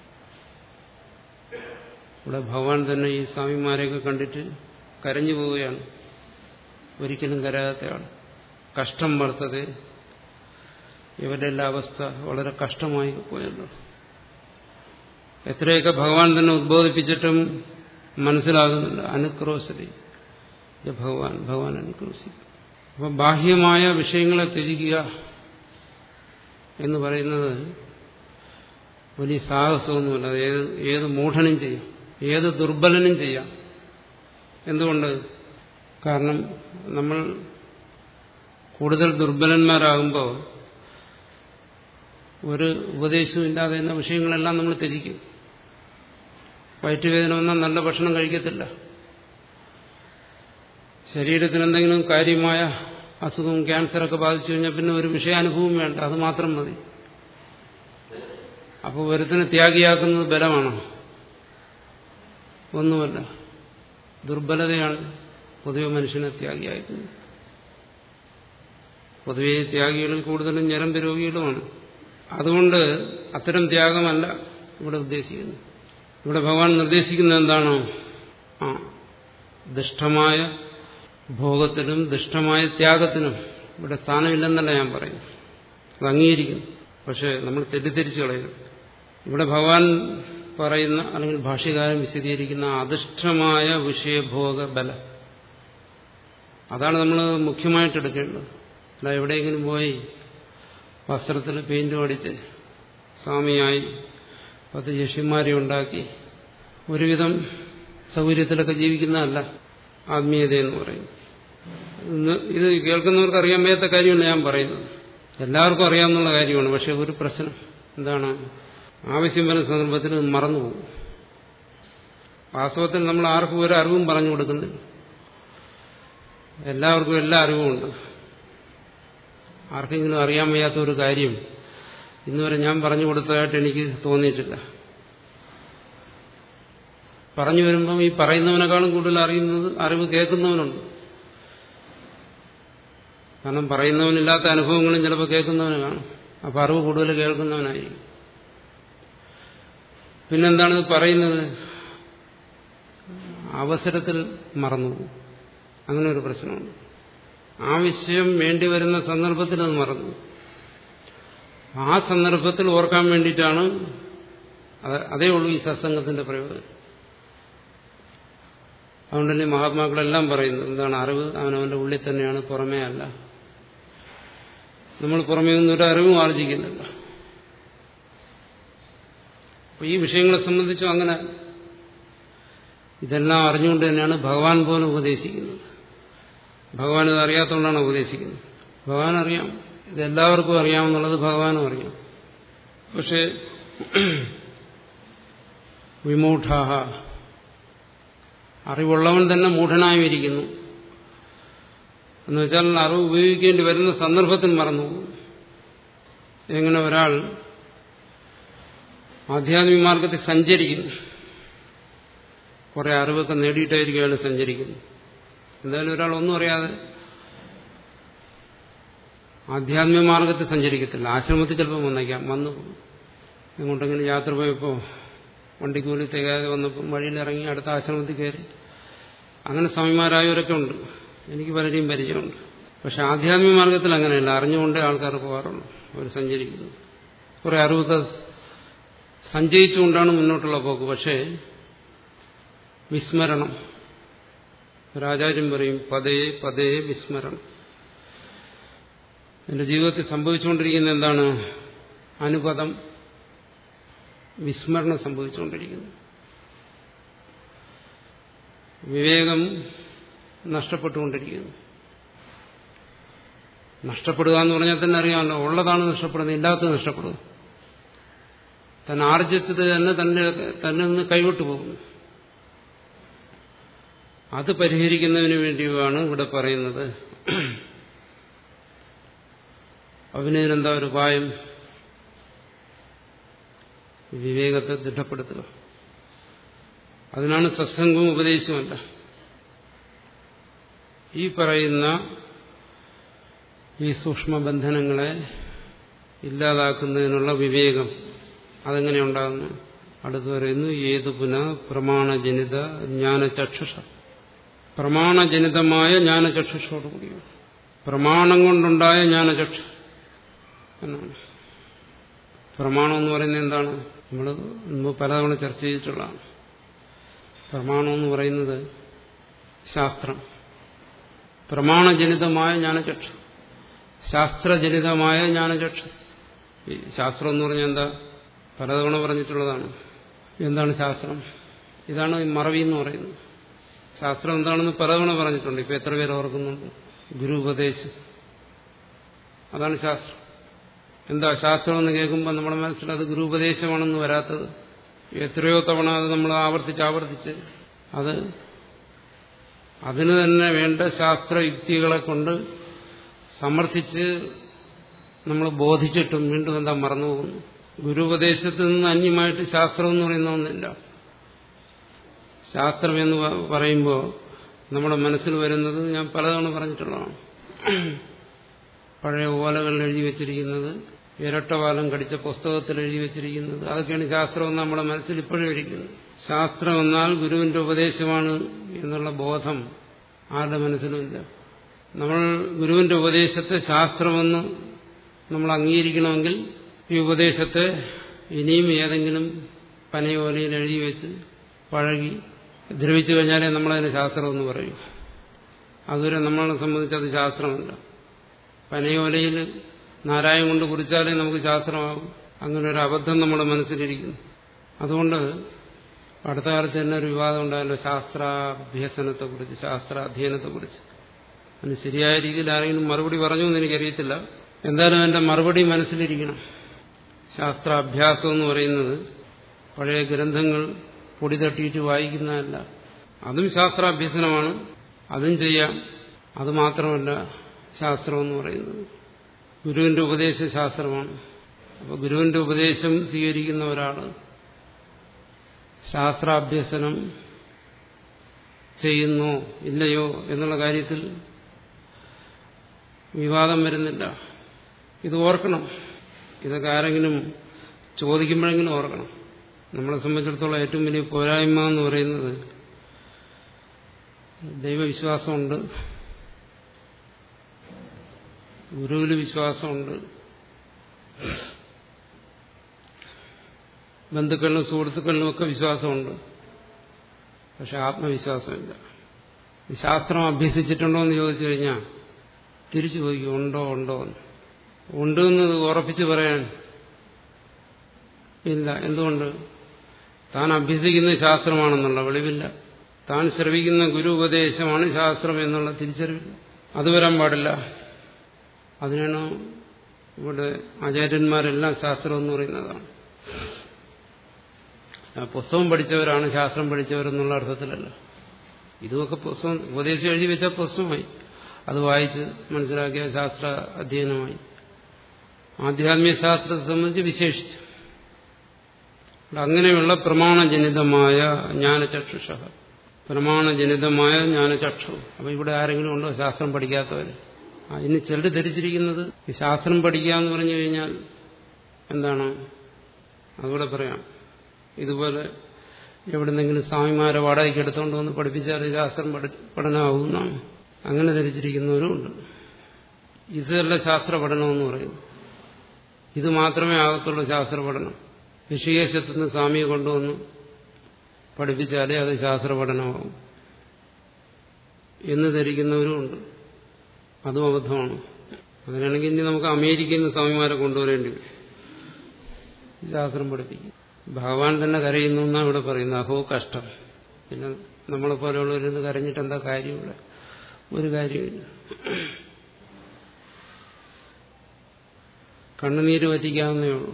ഇവിടെ ഭഗവാൻ തന്നെ ഈ സ്വാമിമാരെയൊക്കെ കണ്ടിട്ട് കരഞ്ഞു പോവുകയാണ് ഒരിക്കലും കരയാത്തയാൾ കഷ്ടം വർത്തത് ഇവരുടെ എല്ലാ അവസ്ഥ വളരെ കഷ്ടമായി പോയല്ലോ എത്രയൊക്കെ ഭഗവാൻ തന്നെ ഉദ്ബോധിപ്പിച്ചിട്ടും മനസ്സിലാകുന്നില്ല അനുക്രോശതി ഭഗവാൻ ഭഗവാൻ അനുക്രോശിക്കും അപ്പം ബാഹ്യമായ വിഷയങ്ങളെ ത്യജിക്കുക എന്ന് പറയുന്നത് വലിയ സാഹസമൊന്നുമില്ല അത് ഏത് ഏത് മൂഢനും ചെയ്യാം ഏത് ദുർബലനും ചെയ്യാം എന്തുകൊണ്ട് കാരണം നമ്മൾ കൂടുതൽ ദുർബലന്മാരാകുമ്പോൾ ഒരു ഉപദേശവും ഇല്ലാതെ എന്ന വിഷയങ്ങളെല്ലാം നമ്മൾ ത്യജിക്കും വയറ്റുവേദന വന്നാൽ നല്ല ഭക്ഷണം കഴിക്കത്തില്ല ശരീരത്തിന് എന്തെങ്കിലും കാര്യമായ അസുഖവും ക്യാൻസറൊക്കെ ബാധിച്ചു കഴിഞ്ഞാൽ പിന്നെ ഒരു വിഷയാനുഭവം വേണ്ട അത് മാത്രം മതി അപ്പോൾ ഒരുത്തിനെ ത്യാഗിയാക്കുന്നത് ബലമാണോ ഒന്നുമല്ല ദുർബലതയാണ് പൊതുവെ മനുഷ്യനെ ത്യാഗിയാക്കുന്നത് പൊതുവെ ത്യാഗികളിൽ കൂടുതലും ഞരമ്പ് രോഗികളുമാണ് അതുകൊണ്ട് അത്തരം ത്യാഗമല്ല ഇവിടെ ഉദ്ദേശിക്കുന്നത് ഇവിടെ ഭഗവാൻ നിർദ്ദേശിക്കുന്നത് എന്താണോ ആ ദുഷ്ടമായ ഭോഗത്തിനും ദുഷ്ടമായ ത്യാഗത്തിനും ഇവിടെ സ്ഥാനമില്ലെന്നല്ല ഞാൻ പറയുന്നു അത് അംഗീകരിക്കുന്നു പക്ഷെ നമ്മൾ തെറ്റിദ്ധരിച്ചു കളയുന്നു ഇവിടെ ഭഗവാൻ പറയുന്ന അല്ലെങ്കിൽ ഭാഷ്യകാരൻ വിശദീകരിക്കുന്ന അധിഷ്ഠമായ വിഷയഭോഗ ബലം അതാണ് നമ്മൾ മുഖ്യമായിട്ട് എടുക്കേണ്ടത് അല്ല എവിടെയെങ്കിലും പോയി വസ്ത്രത്തിൽ പെയിന്റ് അടിച്ച് സ്വാമിയായി പത്ത് ശിഷ്യന്മാരെ ഉണ്ടാക്കി ഒരുവിധം സൗകര്യത്തിലൊക്കെ ജീവിക്കുന്നതല്ല ആത്മീയത എന്ന് പറയും ഇത് കേൾക്കുന്നവർക്ക് അറിയാൻ വയ്യാത്ത കാര്യമല്ല ഞാൻ പറയുന്നത് എല്ലാവർക്കും അറിയാവുന്ന കാര്യമാണ് പക്ഷെ ഒരു പ്രശ്നം എന്താണ് ആവശ്യം വരുന്ന സന്ദർഭത്തിൽ മറന്നുപോകും വാസ്തവത്തിൽ നമ്മൾ ആർക്കും ഒരു അറിവും പറഞ്ഞു കൊടുക്കുന്നില്ല എല്ലാവർക്കും എല്ലാ അറിവുമുണ്ട് ആർക്കെങ്കിലും അറിയാൻ വയ്യാത്ത ഒരു കാര്യം ഇന്നുവരെ ഞാൻ പറഞ്ഞു കൊടുത്തതായിട്ട് എനിക്ക് തോന്നിയിട്ടില്ല പറഞ്ഞു വരുമ്പം ഈ പറയുന്നവനേക്കാളും കൂടുതൽ അറിയുന്നത് അറിവ് കേൾക്കുന്നവനുണ്ട് കാരണം പറയുന്നവനില്ലാത്ത അനുഭവങ്ങളും ചിലപ്പോൾ കേൾക്കുന്നവന് കാണും അപ്പം അറിവ് കൂടുതൽ കേൾക്കുന്നവനായിരിക്കും പിന്നെന്താണ് ഇത് പറയുന്നത് അവസരത്തിൽ മറന്നുപോകും അങ്ങനെ ഒരു പ്രശ്നമുണ്ട് ആവശ്യം വേണ്ടി വരുന്ന സന്ദർഭത്തിൽ അത് മറന്നു ആ സന്ദർഭത്തിൽ ഓർക്കാൻ വേണ്ടിയിട്ടാണ് അതേ ഉള്ളൂ ഈ സത്സംഗത്തിന്റെ പ്രയോജനം അതുകൊണ്ടല്ലേ മഹാത്മാക്കളെല്ലാം പറയുന്നത് എന്താണ് അറിവ് അവനവന്റെ ഉള്ളിൽ തന്നെയാണ് പുറമേ അല്ല നമ്മൾ പുറമേ ഒന്നും ഒരു അറിവും ആർജിക്കുന്നില്ല അപ്പൊ ഈ വിഷയങ്ങളെ സംബന്ധിച്ചും അങ്ങനെ ഇതെല്ലാം അറിഞ്ഞുകൊണ്ട് തന്നെയാണ് ഭഗവാൻ പോലും ഉപദേശിക്കുന്നത് ഭഗവാൻ ഇത് അറിയാത്തതുകൊണ്ടാണ് ഉപദേശിക്കുന്നത് ഭഗവാൻ അറിയാം ഇതെല്ലാവർക്കും അറിയാമെന്നുള്ളത് ഭഗവാനും അറിയാം പക്ഷേ വിമൂഢാഹ അറിവുള്ളവൻ തന്നെ മൂഢനായി ഇരിക്കുന്നു എന്ന് വെച്ചാൽ അറിവ് ഉപയോഗിക്കേണ്ടി വരുന്ന സന്ദർഭത്തിൽ മറന്നു എങ്ങനെ ഒരാൾ ആധ്യാത്മിക മാർഗത്തിൽ സഞ്ചരിക്കുന്നു കുറെ അറിവൊക്കെ നേടിയിട്ടായിരിക്കും അയാൾ സഞ്ചരിക്കുന്നു എന്തായാലും ഒരാൾ ഒന്നും അറിയാതെ ആധ്യാത്മിക മാർഗത്തിൽ സഞ്ചരിക്കത്തില്ല ആശ്രമത്തിൽ ചിലപ്പോൾ വന്നേക്കാം വന്നു എങ്ങോട്ടെങ്കിലും യാത്ര പോയപ്പോൾ വണ്ടിക്കൂലി തികയാതെ വന്നപ്പോൾ വഴിയിലിറങ്ങി അടുത്ത ആശ്രമത്തിൽ കയറി അങ്ങനെ സ്വാമിമാരായവരൊക്കെ ഉണ്ട് എനിക്ക് പലരെയും പരിചയമുണ്ട് പക്ഷെ ആധ്യാത്മിക മാർഗത്തിൽ അങ്ങനെയല്ല അറിഞ്ഞുകൊണ്ടേ ആൾക്കാർ പോകാറുള്ളൂ അവർ സഞ്ചരിക്കുന്നു കുറെ അറിവൊക്കെ സഞ്ചയിച്ചുകൊണ്ടാണ് മുന്നോട്ടുള്ള പോക്ക് പക്ഷേ വിസ്മരണം രാജാര്യം പറയും പതേ പതേ വിസ്മരണം എന്റെ ജീവിതത്തിൽ സംഭവിച്ചുകൊണ്ടിരിക്കുന്ന എന്താണ് അനുപദം വിസ്മരണം സംഭവിച്ചുകൊണ്ടിരിക്കുന്നു വിവേകം നഷ്ടപ്പെട്ടുകൊണ്ടിരിക്കുന്നു നഷ്ടപ്പെടുക എന്ന് പറഞ്ഞാൽ തന്നെ അറിയാമല്ലോ ഉള്ളതാണ് നഷ്ടപ്പെടുന്നത് ഇല്ലാത്തത് നഷ്ടപ്പെടുക തന്നെ ആർജിച്ചത് തന്നെ തന്നെ തന്നെ നിന്ന് കൈവിട്ടു പോകുന്നു അത് പരിഹരിക്കുന്നതിന് വേണ്ടിയാണ് ഇവിടെ പറയുന്നത് അഭിനയനെന്താ ഒരു ഉപായം വിവേകത്തെ ദൃഢപ്പെടുത്തുക അതിനാണ് സത്സംഗവും ഉപദേശവുമല്ല ഈ പറയുന്ന ഈ സൂക്ഷ്മബന്ധനങ്ങളെ ഇല്ലാതാക്കുന്നതിനുള്ള വിവേകം അതെങ്ങനെ ഉണ്ടാകുന്നു അടുത്ത് പറയുന്നു ഏതു പുന പ്രമാണജനിത ജ്ഞാനചക്ഷുഷ പ്രമാണജനിതമായ ജ്ഞാനചക്ഷുഷോടുകൂടിയാണ് പ്രമാണം കൊണ്ടുണ്ടായ ജ്ഞാനചക്ഷു എന്നാണ് പ്രമാണം എന്ന് പറയുന്നത് എന്താണ് നമ്മൾ മുമ്പ് പലതവണ ചർച്ച ചെയ്തിട്ടുള്ളതാണ് പ്രമാണം എന്ന് പറയുന്നത് ശാസ്ത്രം പ്രമാണജനിതമായ ജ്ഞാനചക്ഷു ശാസ്ത്രജനിതമായ ജ്ഞാനചക്ഷു ഈ ശാസ്ത്രം എന്ന് പറഞ്ഞാൽ എന്താ പലതവണ പറഞ്ഞിട്ടുള്ളതാണ് എന്താണ് ശാസ്ത്രം ഇതാണ് ഈ മറവി എന്ന് പറയുന്നത് ശാസ്ത്രം എന്താണെന്ന് പലതവണ പറഞ്ഞിട്ടുണ്ട് ഇപ്പൊ എത്ര പേര് ഓർക്കുന്നുണ്ട് ഗുരു ഉപദേശം അതാണ് ശാസ്ത്രം എന്താ ശാസ്ത്രം എന്ന് കേൾക്കുമ്പോൾ നമ്മുടെ മനസ്സിൽ അത് ഗുരു ഉപദേശമാണെന്ന് വരാത്തത് എത്രയോ തവണ അത് നമ്മൾ ആവർത്തിച്ച് ആവർത്തിച്ച് അത് അതിന് തന്നെ വേണ്ട ശാസ്ത്രയുക്തികളെ കൊണ്ട് സമർത്ഥിച്ച് നമ്മൾ ബോധിച്ചിട്ടും വീണ്ടും എന്താ മറന്നു പോകുന്നു ഗുരുപദേശത്തിൽ നിന്ന് അന്യമായിട്ട് ശാസ്ത്രം എന്ന് പറയുന്ന ഒന്നില്ല ശാസ്ത്രം എന്ന് പറയുമ്പോൾ നമ്മുടെ മനസ്സിൽ വരുന്നത് ഞാൻ പലതവണ പറഞ്ഞിട്ടുള്ളതാണ് പഴയ ഓലകളിൽ എഴുതി വെച്ചിരിക്കുന്നത് ഇരട്ടവാലം കടിച്ച പുസ്തകത്തിൽ എഴുതി വെച്ചിരിക്കുന്നത് അതൊക്കെയാണ് ശാസ്ത്രം എന്ന് നമ്മുടെ മനസ്സിൽ ഇപ്പോഴും ഇരിക്കുന്നത് ശാസ്ത്രം എന്നാൽ ഗുരുവിന്റെ ഉപദേശമാണ് എന്നുള്ള ബോധം ആരുടെ മനസ്സിലുമില്ല നമ്മൾ ഗുരുവിന്റെ ഉപദേശത്തെ ശാസ്ത്രമെന്ന് നമ്മൾ അംഗീകരിക്കണമെങ്കിൽ ഈ ഉപദേശത്തെ ഇനിയും ഏതെങ്കിലും പനയോലയിൽ എഴുതി വെച്ച് പഴകി ദ്രവിച്ചു കഴിഞ്ഞാലേ നമ്മളതിന് ശാസ്ത്രമെന്ന് പറയും അതുവരെ നമ്മളെ സംബന്ധിച്ച് അത് ശാസ്ത്രമല്ല പനയോലയിൽ നാരായം കൊണ്ട് കുറിച്ചാലേ നമുക്ക് ശാസ്ത്രമാകും അങ്ങനെ ഒരു അബദ്ധം നമ്മുടെ മനസ്സിലിരിക്കുന്നു അതുകൊണ്ട് അടുത്ത കാലത്ത് തന്നെ ഒരു വിവാദം ഉണ്ടായല്ലോ ശാസ്ത്രാഭ്യസനത്തെക്കുറിച്ച് ശാസ്ത്രാധ്യയനത്തെക്കുറിച്ച് അതിന് ശരിയായ രീതിയിൽ ആരെങ്കിലും മറുപടി പറഞ്ഞു എന്ന് എനിക്കറിയത്തില്ല എന്തായാലും എന്റെ മറുപടി മനസ്സിലിരിക്കണം ശാസ്ത്രാഭ്യാസം എന്ന് പറയുന്നത് പഴയ ഗ്രന്ഥങ്ങൾ പൊടി തട്ടിയിട്ട് വായിക്കുന്നതല്ല അതും ശാസ്ത്രാഭ്യസനമാണ് അതും ചെയ്യാം അത് മാത്രമല്ല ശാസ്ത്രം എന്ന് പറയുന്നത് ഗുരുവിന്റെ ഉപദേശ ശാസ്ത്രമാണ് അപ്പോൾ ഗുരുവിന്റെ ഉപദേശം സ്വീകരിക്കുന്ന ഒരാൾ ശാസ്ത്രാഭ്യസനം ചെയ്യുന്നോ ഇല്ലയോ എന്നുള്ള കാര്യത്തിൽ വിവാദം വരുന്നില്ല ഇത് ഓർക്കണം ഇതൊക്കെ ആരെങ്കിലും ചോദിക്കുമ്പോഴെങ്കിലും ഓർക്കണം നമ്മളെ സംബന്ധിച്ചിടത്തോളം ഏറ്റവും വലിയ പോരായ്മ എന്ന് പറയുന്നത് ദൈവവിശ്വാസമുണ്ട് ഗുരുവിൽ വിശ്വാസമുണ്ട് ബന്ധുക്കളിലും സുഹൃത്തുക്കളിലും ഒക്കെ വിശ്വാസമുണ്ട് പക്ഷെ ആത്മവിശ്വാസമില്ല ശാസ്ത്രം അഭ്യസിച്ചിട്ടുണ്ടോ എന്ന് ചോദിച്ചു കഴിഞ്ഞാൽ തിരിച്ചു ചോദിക്കും ഉണ്ടോ ഉണ്ടോ എന്ന് ഉണ്ട് എന്നത് ഉറപ്പിച്ച് പറയാൻ ഇല്ല എന്തുകൊണ്ട് താൻ അഭ്യസിക്കുന്ന ശാസ്ത്രമാണെന്നുള്ള വെളിവില്ല താൻ ശ്രവിക്കുന്ന ഗുരു ഉപദേശമാണ് ശാസ്ത്രം എന്നുള്ള തിരിച്ചറിവില്ല അത് വരാൻ പാടില്ല അതിനാണ് ഇവിടെ ആചാര്യന്മാരെല്ലാം ശാസ്ത്രം എന്ന് പറയുന്നതാണ് പുസ്തകം പഠിച്ചവരാണ് ശാസ്ത്രം പഠിച്ചവരെന്നുള്ള അർത്ഥത്തിലല്ല ഇതുമൊക്കെ പുസ്തകം ഉപദേശം എഴുതി വെച്ച പുസ്തകമായി അത് വായിച്ച് മനസ്സിലാക്കിയ ശാസ്ത്ര അധ്യയനമായി ആധ്യാത്മിക ശാസ്ത്രത്തെ സംബന്ധിച്ച് വിശേഷിച്ചു അങ്ങനെയുള്ള പ്രമാണജനിതമായ ജ്ഞാനചക്ഷുഷ പ്രമാണജനിതമായ ജ്ഞാനചക്ഷു അപ്പൊ ഇവിടെ ആരെങ്കിലും ഉണ്ടോ ശാസ്ത്രം പഠിക്കാത്തവർ ഇനി ചിലർ ധരിച്ചിരിക്കുന്നത് ഈ ശാസ്ത്രം പഠിക്കുക എന്ന് പറഞ്ഞു കഴിഞ്ഞാൽ എന്താണ് അതുകൂടെ പറയാം ഇതുപോലെ എവിടെന്നെങ്കിലും സ്വാമിമാരെ വാടകയ്ക്ക് എടുത്തുകൊണ്ട് വന്ന് പഠിപ്പിച്ചാൽ ശാസ്ത്രം പഠനമാകുന്നതാണ് അങ്ങനെ ധരിച്ചിരിക്കുന്നവരുമുണ്ട് ഇതല്ല ശാസ്ത്ര പഠനമെന്ന് പറയുന്നു ഇത് മാത്രമേ ആകത്തുള്ളൂ ശാസ്ത്ര പഠനം ഋഷികേശത്തു നിന്ന് സ്വാമിയെ കൊണ്ടുവന്ന് പഠിപ്പിച്ചാലേ അത് ശാസ്ത്ര പഠനമാകും എന്ന് ധരിക്കുന്നവരുമുണ്ട് അതും അബദ്ധമാണ് അങ്ങനെയാണെങ്കിൽ ഇനി നമുക്ക് അമേരിക്കയിൽ നിന്ന് സ്വാമിമാരെ കൊണ്ടുവരേണ്ടി വരും ശാസ്ത്രം പഠിപ്പിക്കും ഭഗവാൻ തന്നെ കരയുന്നു എന്നാണ് ഇവിടെ പറയുന്നത് അഹോ കഷ്ടം പിന്നെ നമ്മളെ പോലെയുള്ളവരിന്ന് കരഞ്ഞിട്ട് എന്താ കാര്യമില്ല ഒരു കാര്യമില്ല കണ്ണുനീര് പറ്റിക്കാവുന്നേ ഉള്ളൂ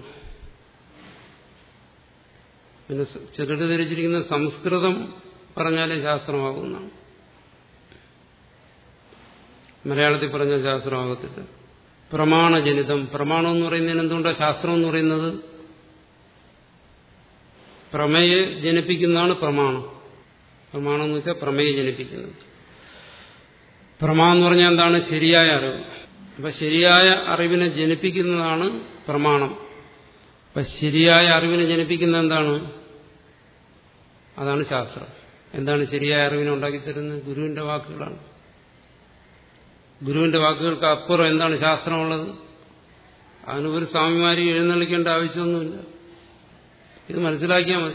പിന്നെ ചിലർ ധരിച്ചിരിക്കുന്ന സംസ്കൃതം പറഞ്ഞാലേ ശാസ്ത്രമാകുന്നതാണ് മലയാളത്തിൽ പറഞ്ഞ ശാസ്ത്രമാകത്തില്ല പ്രമാണജനിതം പ്രമാണം എന്ന് പറയുന്നതിന് എന്തുകൊണ്ടാണ് ശാസ്ത്രം എന്ന് പറയുന്നത് പ്രമേയെ ജനിപ്പിക്കുന്നതാണ് പ്രമാണം പ്രമാണം എന്ന് വെച്ചാൽ പ്രമേയെ ജനിപ്പിക്കുന്നത് പ്രമാ എന്ന് പറഞ്ഞാൽ എന്താണ് ശരിയായ അറിവ് അപ്പൊ ശരിയായ അറിവിനെ ജനിപ്പിക്കുന്നതാണ് പ്രമാണം അപ്പൊ ശരിയായ അറിവിനെ ജനിപ്പിക്കുന്ന എന്താണ് അതാണ് ശാസ്ത്രം എന്താണ് ശരിയായ അറിവിനെ ഉണ്ടാക്കിത്തരുന്നത് ഗുരുവിന്റെ വാക്കുകളാണ് ഗുരുവിന്റെ വാക്കുകൾക്ക് അപ്പുറം എന്താണ് ശാസ്ത്രമുള്ളത് അതിന് ഒരു സ്വാമിമാരി എഴുന്നള്ളിക്കേണ്ട ആവശ്യമൊന്നുമില്ല ഇത് മനസ്സിലാക്കിയാൽ മതി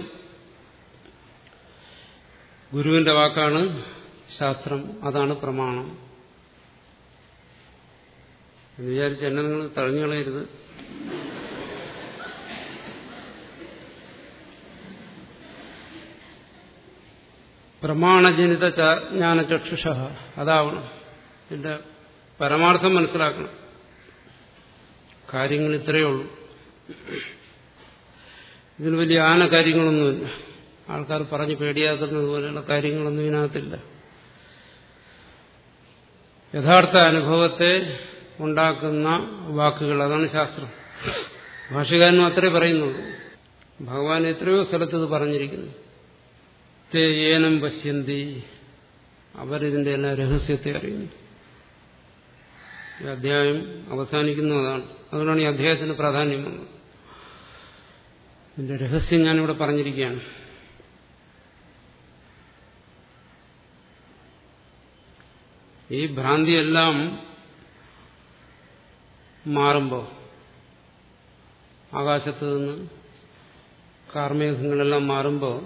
ഗുരുവിന്റെ വാക്കാണ് ശാസ്ത്രം അതാണ് പ്രമാണം എന്ന് വിചാരിച്ച് എന്നെ നിങ്ങൾ തഴഞ്ഞു കളയരുത് പ്രമാണജനിത ജ്ഞാനചക്ഷുഷ അതാവണം ഇതിന്റെ പരമാർത്ഥം മനസ്സിലാക്കണം കാര്യങ്ങൾ ഇത്രയേ ഉള്ളൂ ഇതിന് വലിയ ആന കാര്യങ്ങളൊന്നുമില്ല ആൾക്കാർ പറഞ്ഞ് പേടിയാക്കുന്നത് പോലെയുള്ള കാര്യങ്ങളൊന്നും ഇതിനകത്തില്ല യഥാർത്ഥ അനുഭവത്തെ ഉണ്ടാക്കുന്ന വാക്കുകൾ അതാണ് ശാസ്ത്രം ഭാഷകാരനും അത്രേ പറയുന്നുള്ളൂ ഭഗവാൻ എത്രയോ സ്ഥലത്ത് ഇത് പറഞ്ഞിരിക്കുന്നു തേ ഏനം പശ്യന്തി അവരിതിന്റെ എല്ലാ രഹസ്യത്തെ അറിയുന്നു ഈ അധ്യായം അവസാനിക്കുന്നു അതാണ് അതുകൊണ്ടാണ് ഈ അധ്യായത്തിന് പ്രാധാന്യം വന്നത് ഇതിന്റെ രഹസ്യം ഞാനിവിടെ പറഞ്ഞിരിക്കുകയാണ് ഈ ഭ്രാന്തിയെല്ലാം മാറുമ്പോൾ ആകാശത്ത് നിന്ന് കാർമേഘങ്ങളെല്ലാം മാറുമ്പോൾ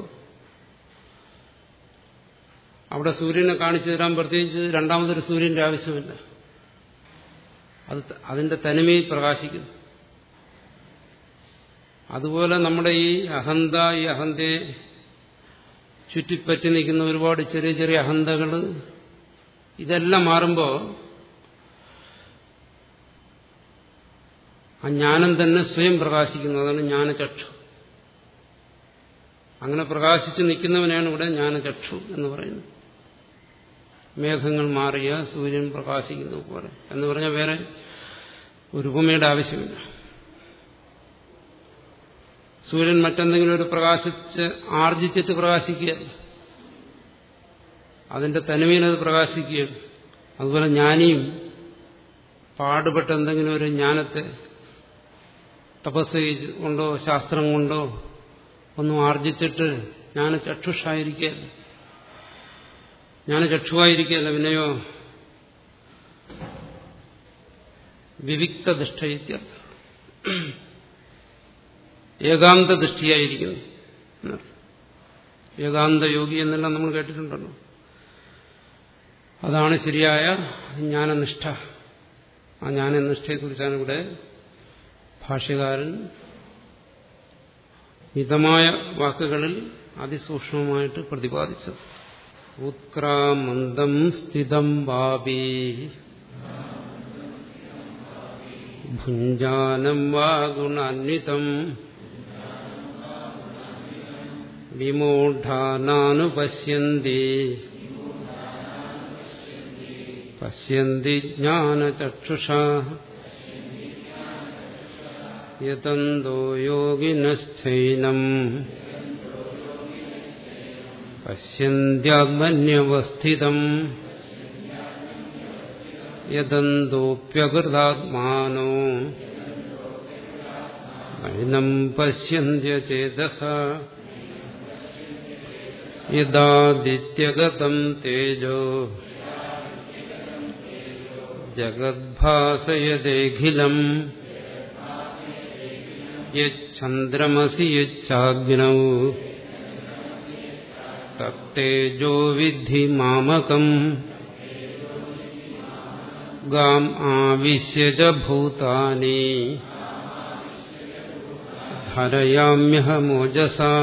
അവിടെ സൂര്യനെ കാണിച്ചു തരാൻ പ്രത്യേകിച്ച് രണ്ടാമതൊരു സൂര്യന്റെ ആവശ്യമില്ല അത് അതിന്റെ തനിമയിൽ പ്രകാശിക്കുന്നു അതുപോലെ നമ്മുടെ ഈ അഹന്ത ഈ അഹന്തയെ ചുറ്റിപ്പറ്റി നിൽക്കുന്ന ഒരുപാട് ചെറിയ ചെറിയ അഹന്തകൾ ഇതെല്ലാം മാറുമ്പോൾ ആ ജ്ഞാനം തന്നെ സ്വയം പ്രകാശിക്കുന്നു അതാണ് ജ്ഞാനചക്ഷു അങ്ങനെ പ്രകാശിച്ച് നിൽക്കുന്നവനാണ് ഇവിടെ ജ്ഞാനചക്ഷു എന്ന് പറയുന്നത് മേഘങ്ങൾ മാറിയ സൂര്യൻ പ്രകാശിക്കുന്നു പോലെ എന്ന് പറഞ്ഞാൽ വേറെ ഒരു ഉപമയുടെ ആവശ്യമില്ല സൂര്യൻ മറ്റെന്തെങ്കിലും ഒരു പ്രകാശിച്ച് ആർജിച്ചിട്ട് പ്രകാശിക്കുകയല്ല അതിന്റെ തനിമയിൽ അത് പ്രകാശിക്കുകയാണ് അതുപോലെ ജ്ഞാനിയും പാടുപെട്ട് എന്തെങ്കിലും ഒരു ജ്ഞാനത്തെ തപസ് കൊണ്ടോ ശാസ്ത്രം കൊണ്ടോ ഒന്നും ആർജിച്ചിട്ട് ജ്ഞാന ചക്ഷുഷായിരിക്കുകയല്ല ജ്ഞാന ചക്ഷുവായിരിക്കുകയല്ല പിന്നെയോ വിവിക്ത ദൃഷ്ടയിത്യ ഏകാന്ത ദൃഷ്ടിയായിരിക്കുന്നു ഏകാന്ത യോഗി എന്നെല്ലാം നമ്മൾ കേട്ടിട്ടുണ്ടല്ലോ അതാണ് ശരിയായ ജ്ഞാനനിഷ്ഠ ആ ജ്ഞാനനിഷ്ഠയെക്കുറിച്ചാണ് ഇവിടെ ഭാഷ്യകാരൻ മിതമായ വാക്കുകളിൽ അതിസൂക്ഷ്മമായിട്ട് പ്രതിപാദിച്ചത് ഉത്ക്രാമന്ദം സ്ഥിതം വാപി ഭുഞ്ചാനം വാ ഗുണാന്വിതം വിമൂഢാനാനുപശ്യന്തി പശ്യന്തി ജ്ഞാനചക്ഷുഷ യതന്തോ യോഗിനസ്ഥൈനം പശ്യന്ത്യാത്മന്യവസ്ഥിതം യതന്തോപ്യകൃതാത്മാനോ നൈനം പശ്യന്ത്യചേതസ യദാദിത്യഗതം തേജോ ജഗദ്ഭാസയദേഖിലം യന്ദ്രമസി യച്ചാഗ്നൗ തത്തേജോ വിദ്ധി മാമകം ഗാം ആവിശ്യ ച ഭൂതാനി ധാരയാമ്യഹമോജസാ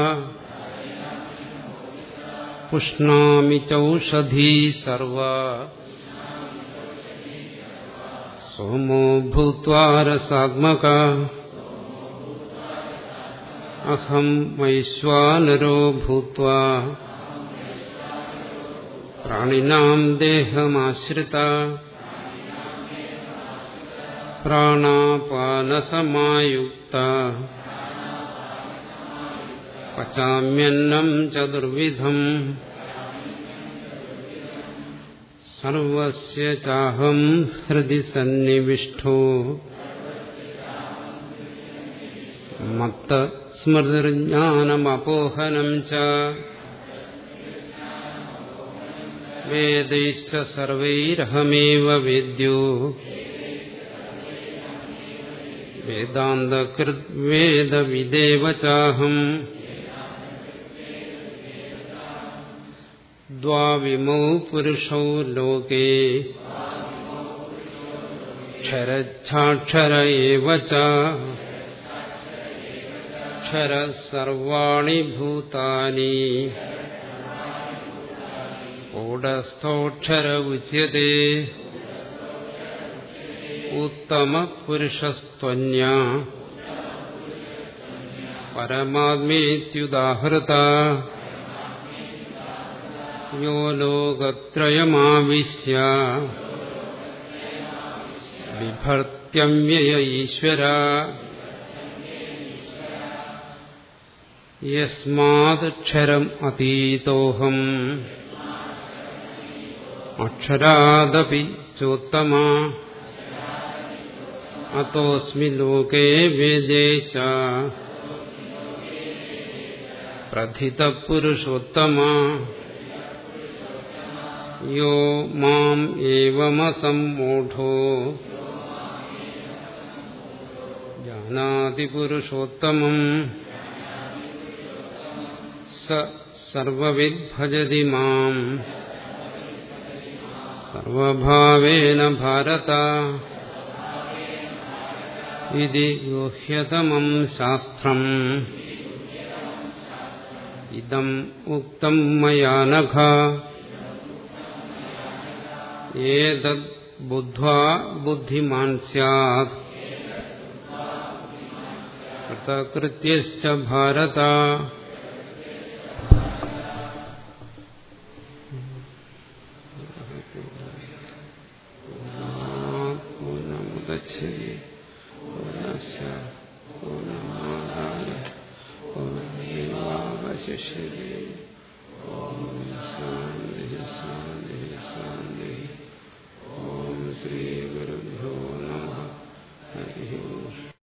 പുഷ്ണാമി ചൗഷധീ സർവ സോമോ ഭൂത്വാ രസാത്മക അഹം വൈശ്വാനരോ ഭൂത്വാ പ്രാണിനാം ദേഹമാശ്രിത പ്രാണാപാനസമായുക്ത പചാമ്യന്നം ചതുർവിധം സർവസ്യ ചാഹം ഹൃദി സന്നിവിഷ്ടോ മത്ത സ്മൃതിർജ്ഞാനമപോഹനം ച വേദൈശ്ച സർവൈരഹമേവ വേദ്യോ വേദാന്തകൃദ്വേദവിദേവ ചാഹം ദ്വാവിമൗ പുരുഷൗ ലോകേ ക്ഷരച്ഛാക്ഷര ഏവ ച ക്ഷര സർവാണി ഭൂതാനി കൂടസ്ഥോക്ഷര ഉച്യത്തെ ഉത്തമ പുരുഷസ്ത്വന്യ പരമാത്മേത്യുദാഹൃത യോ ലോകത്രയമാവിശ്യ ബിഭർത്യമ്യയ ഈശ്വര യസ്മാക്ഷരം അതീതോഹം അക്ഷരാദപി ചോത്തമാ അത്തോസ്മി ലോകേ വേദേ ച പ്രഥിത പുരുഷോത്തമ യോ മാം ഏവമസമ്മൂഢോ ജാനാതി പുരുഷോത്തമം സ സർവവിദ് ഭജതി മാം സർവഭാവേന ഭാരത ഇതി ഗുഹ്യതമം ശാസ്ത്രം ഇതം ഉക്തം മയാ നഘ ഏതദ് ബുദ്ധ്വാ ബുദ്ധിമാൻ സ്യാത് കൃതകൃത്യശ്ച ഭാരത പൂർണ്ണമുദച്ഛതി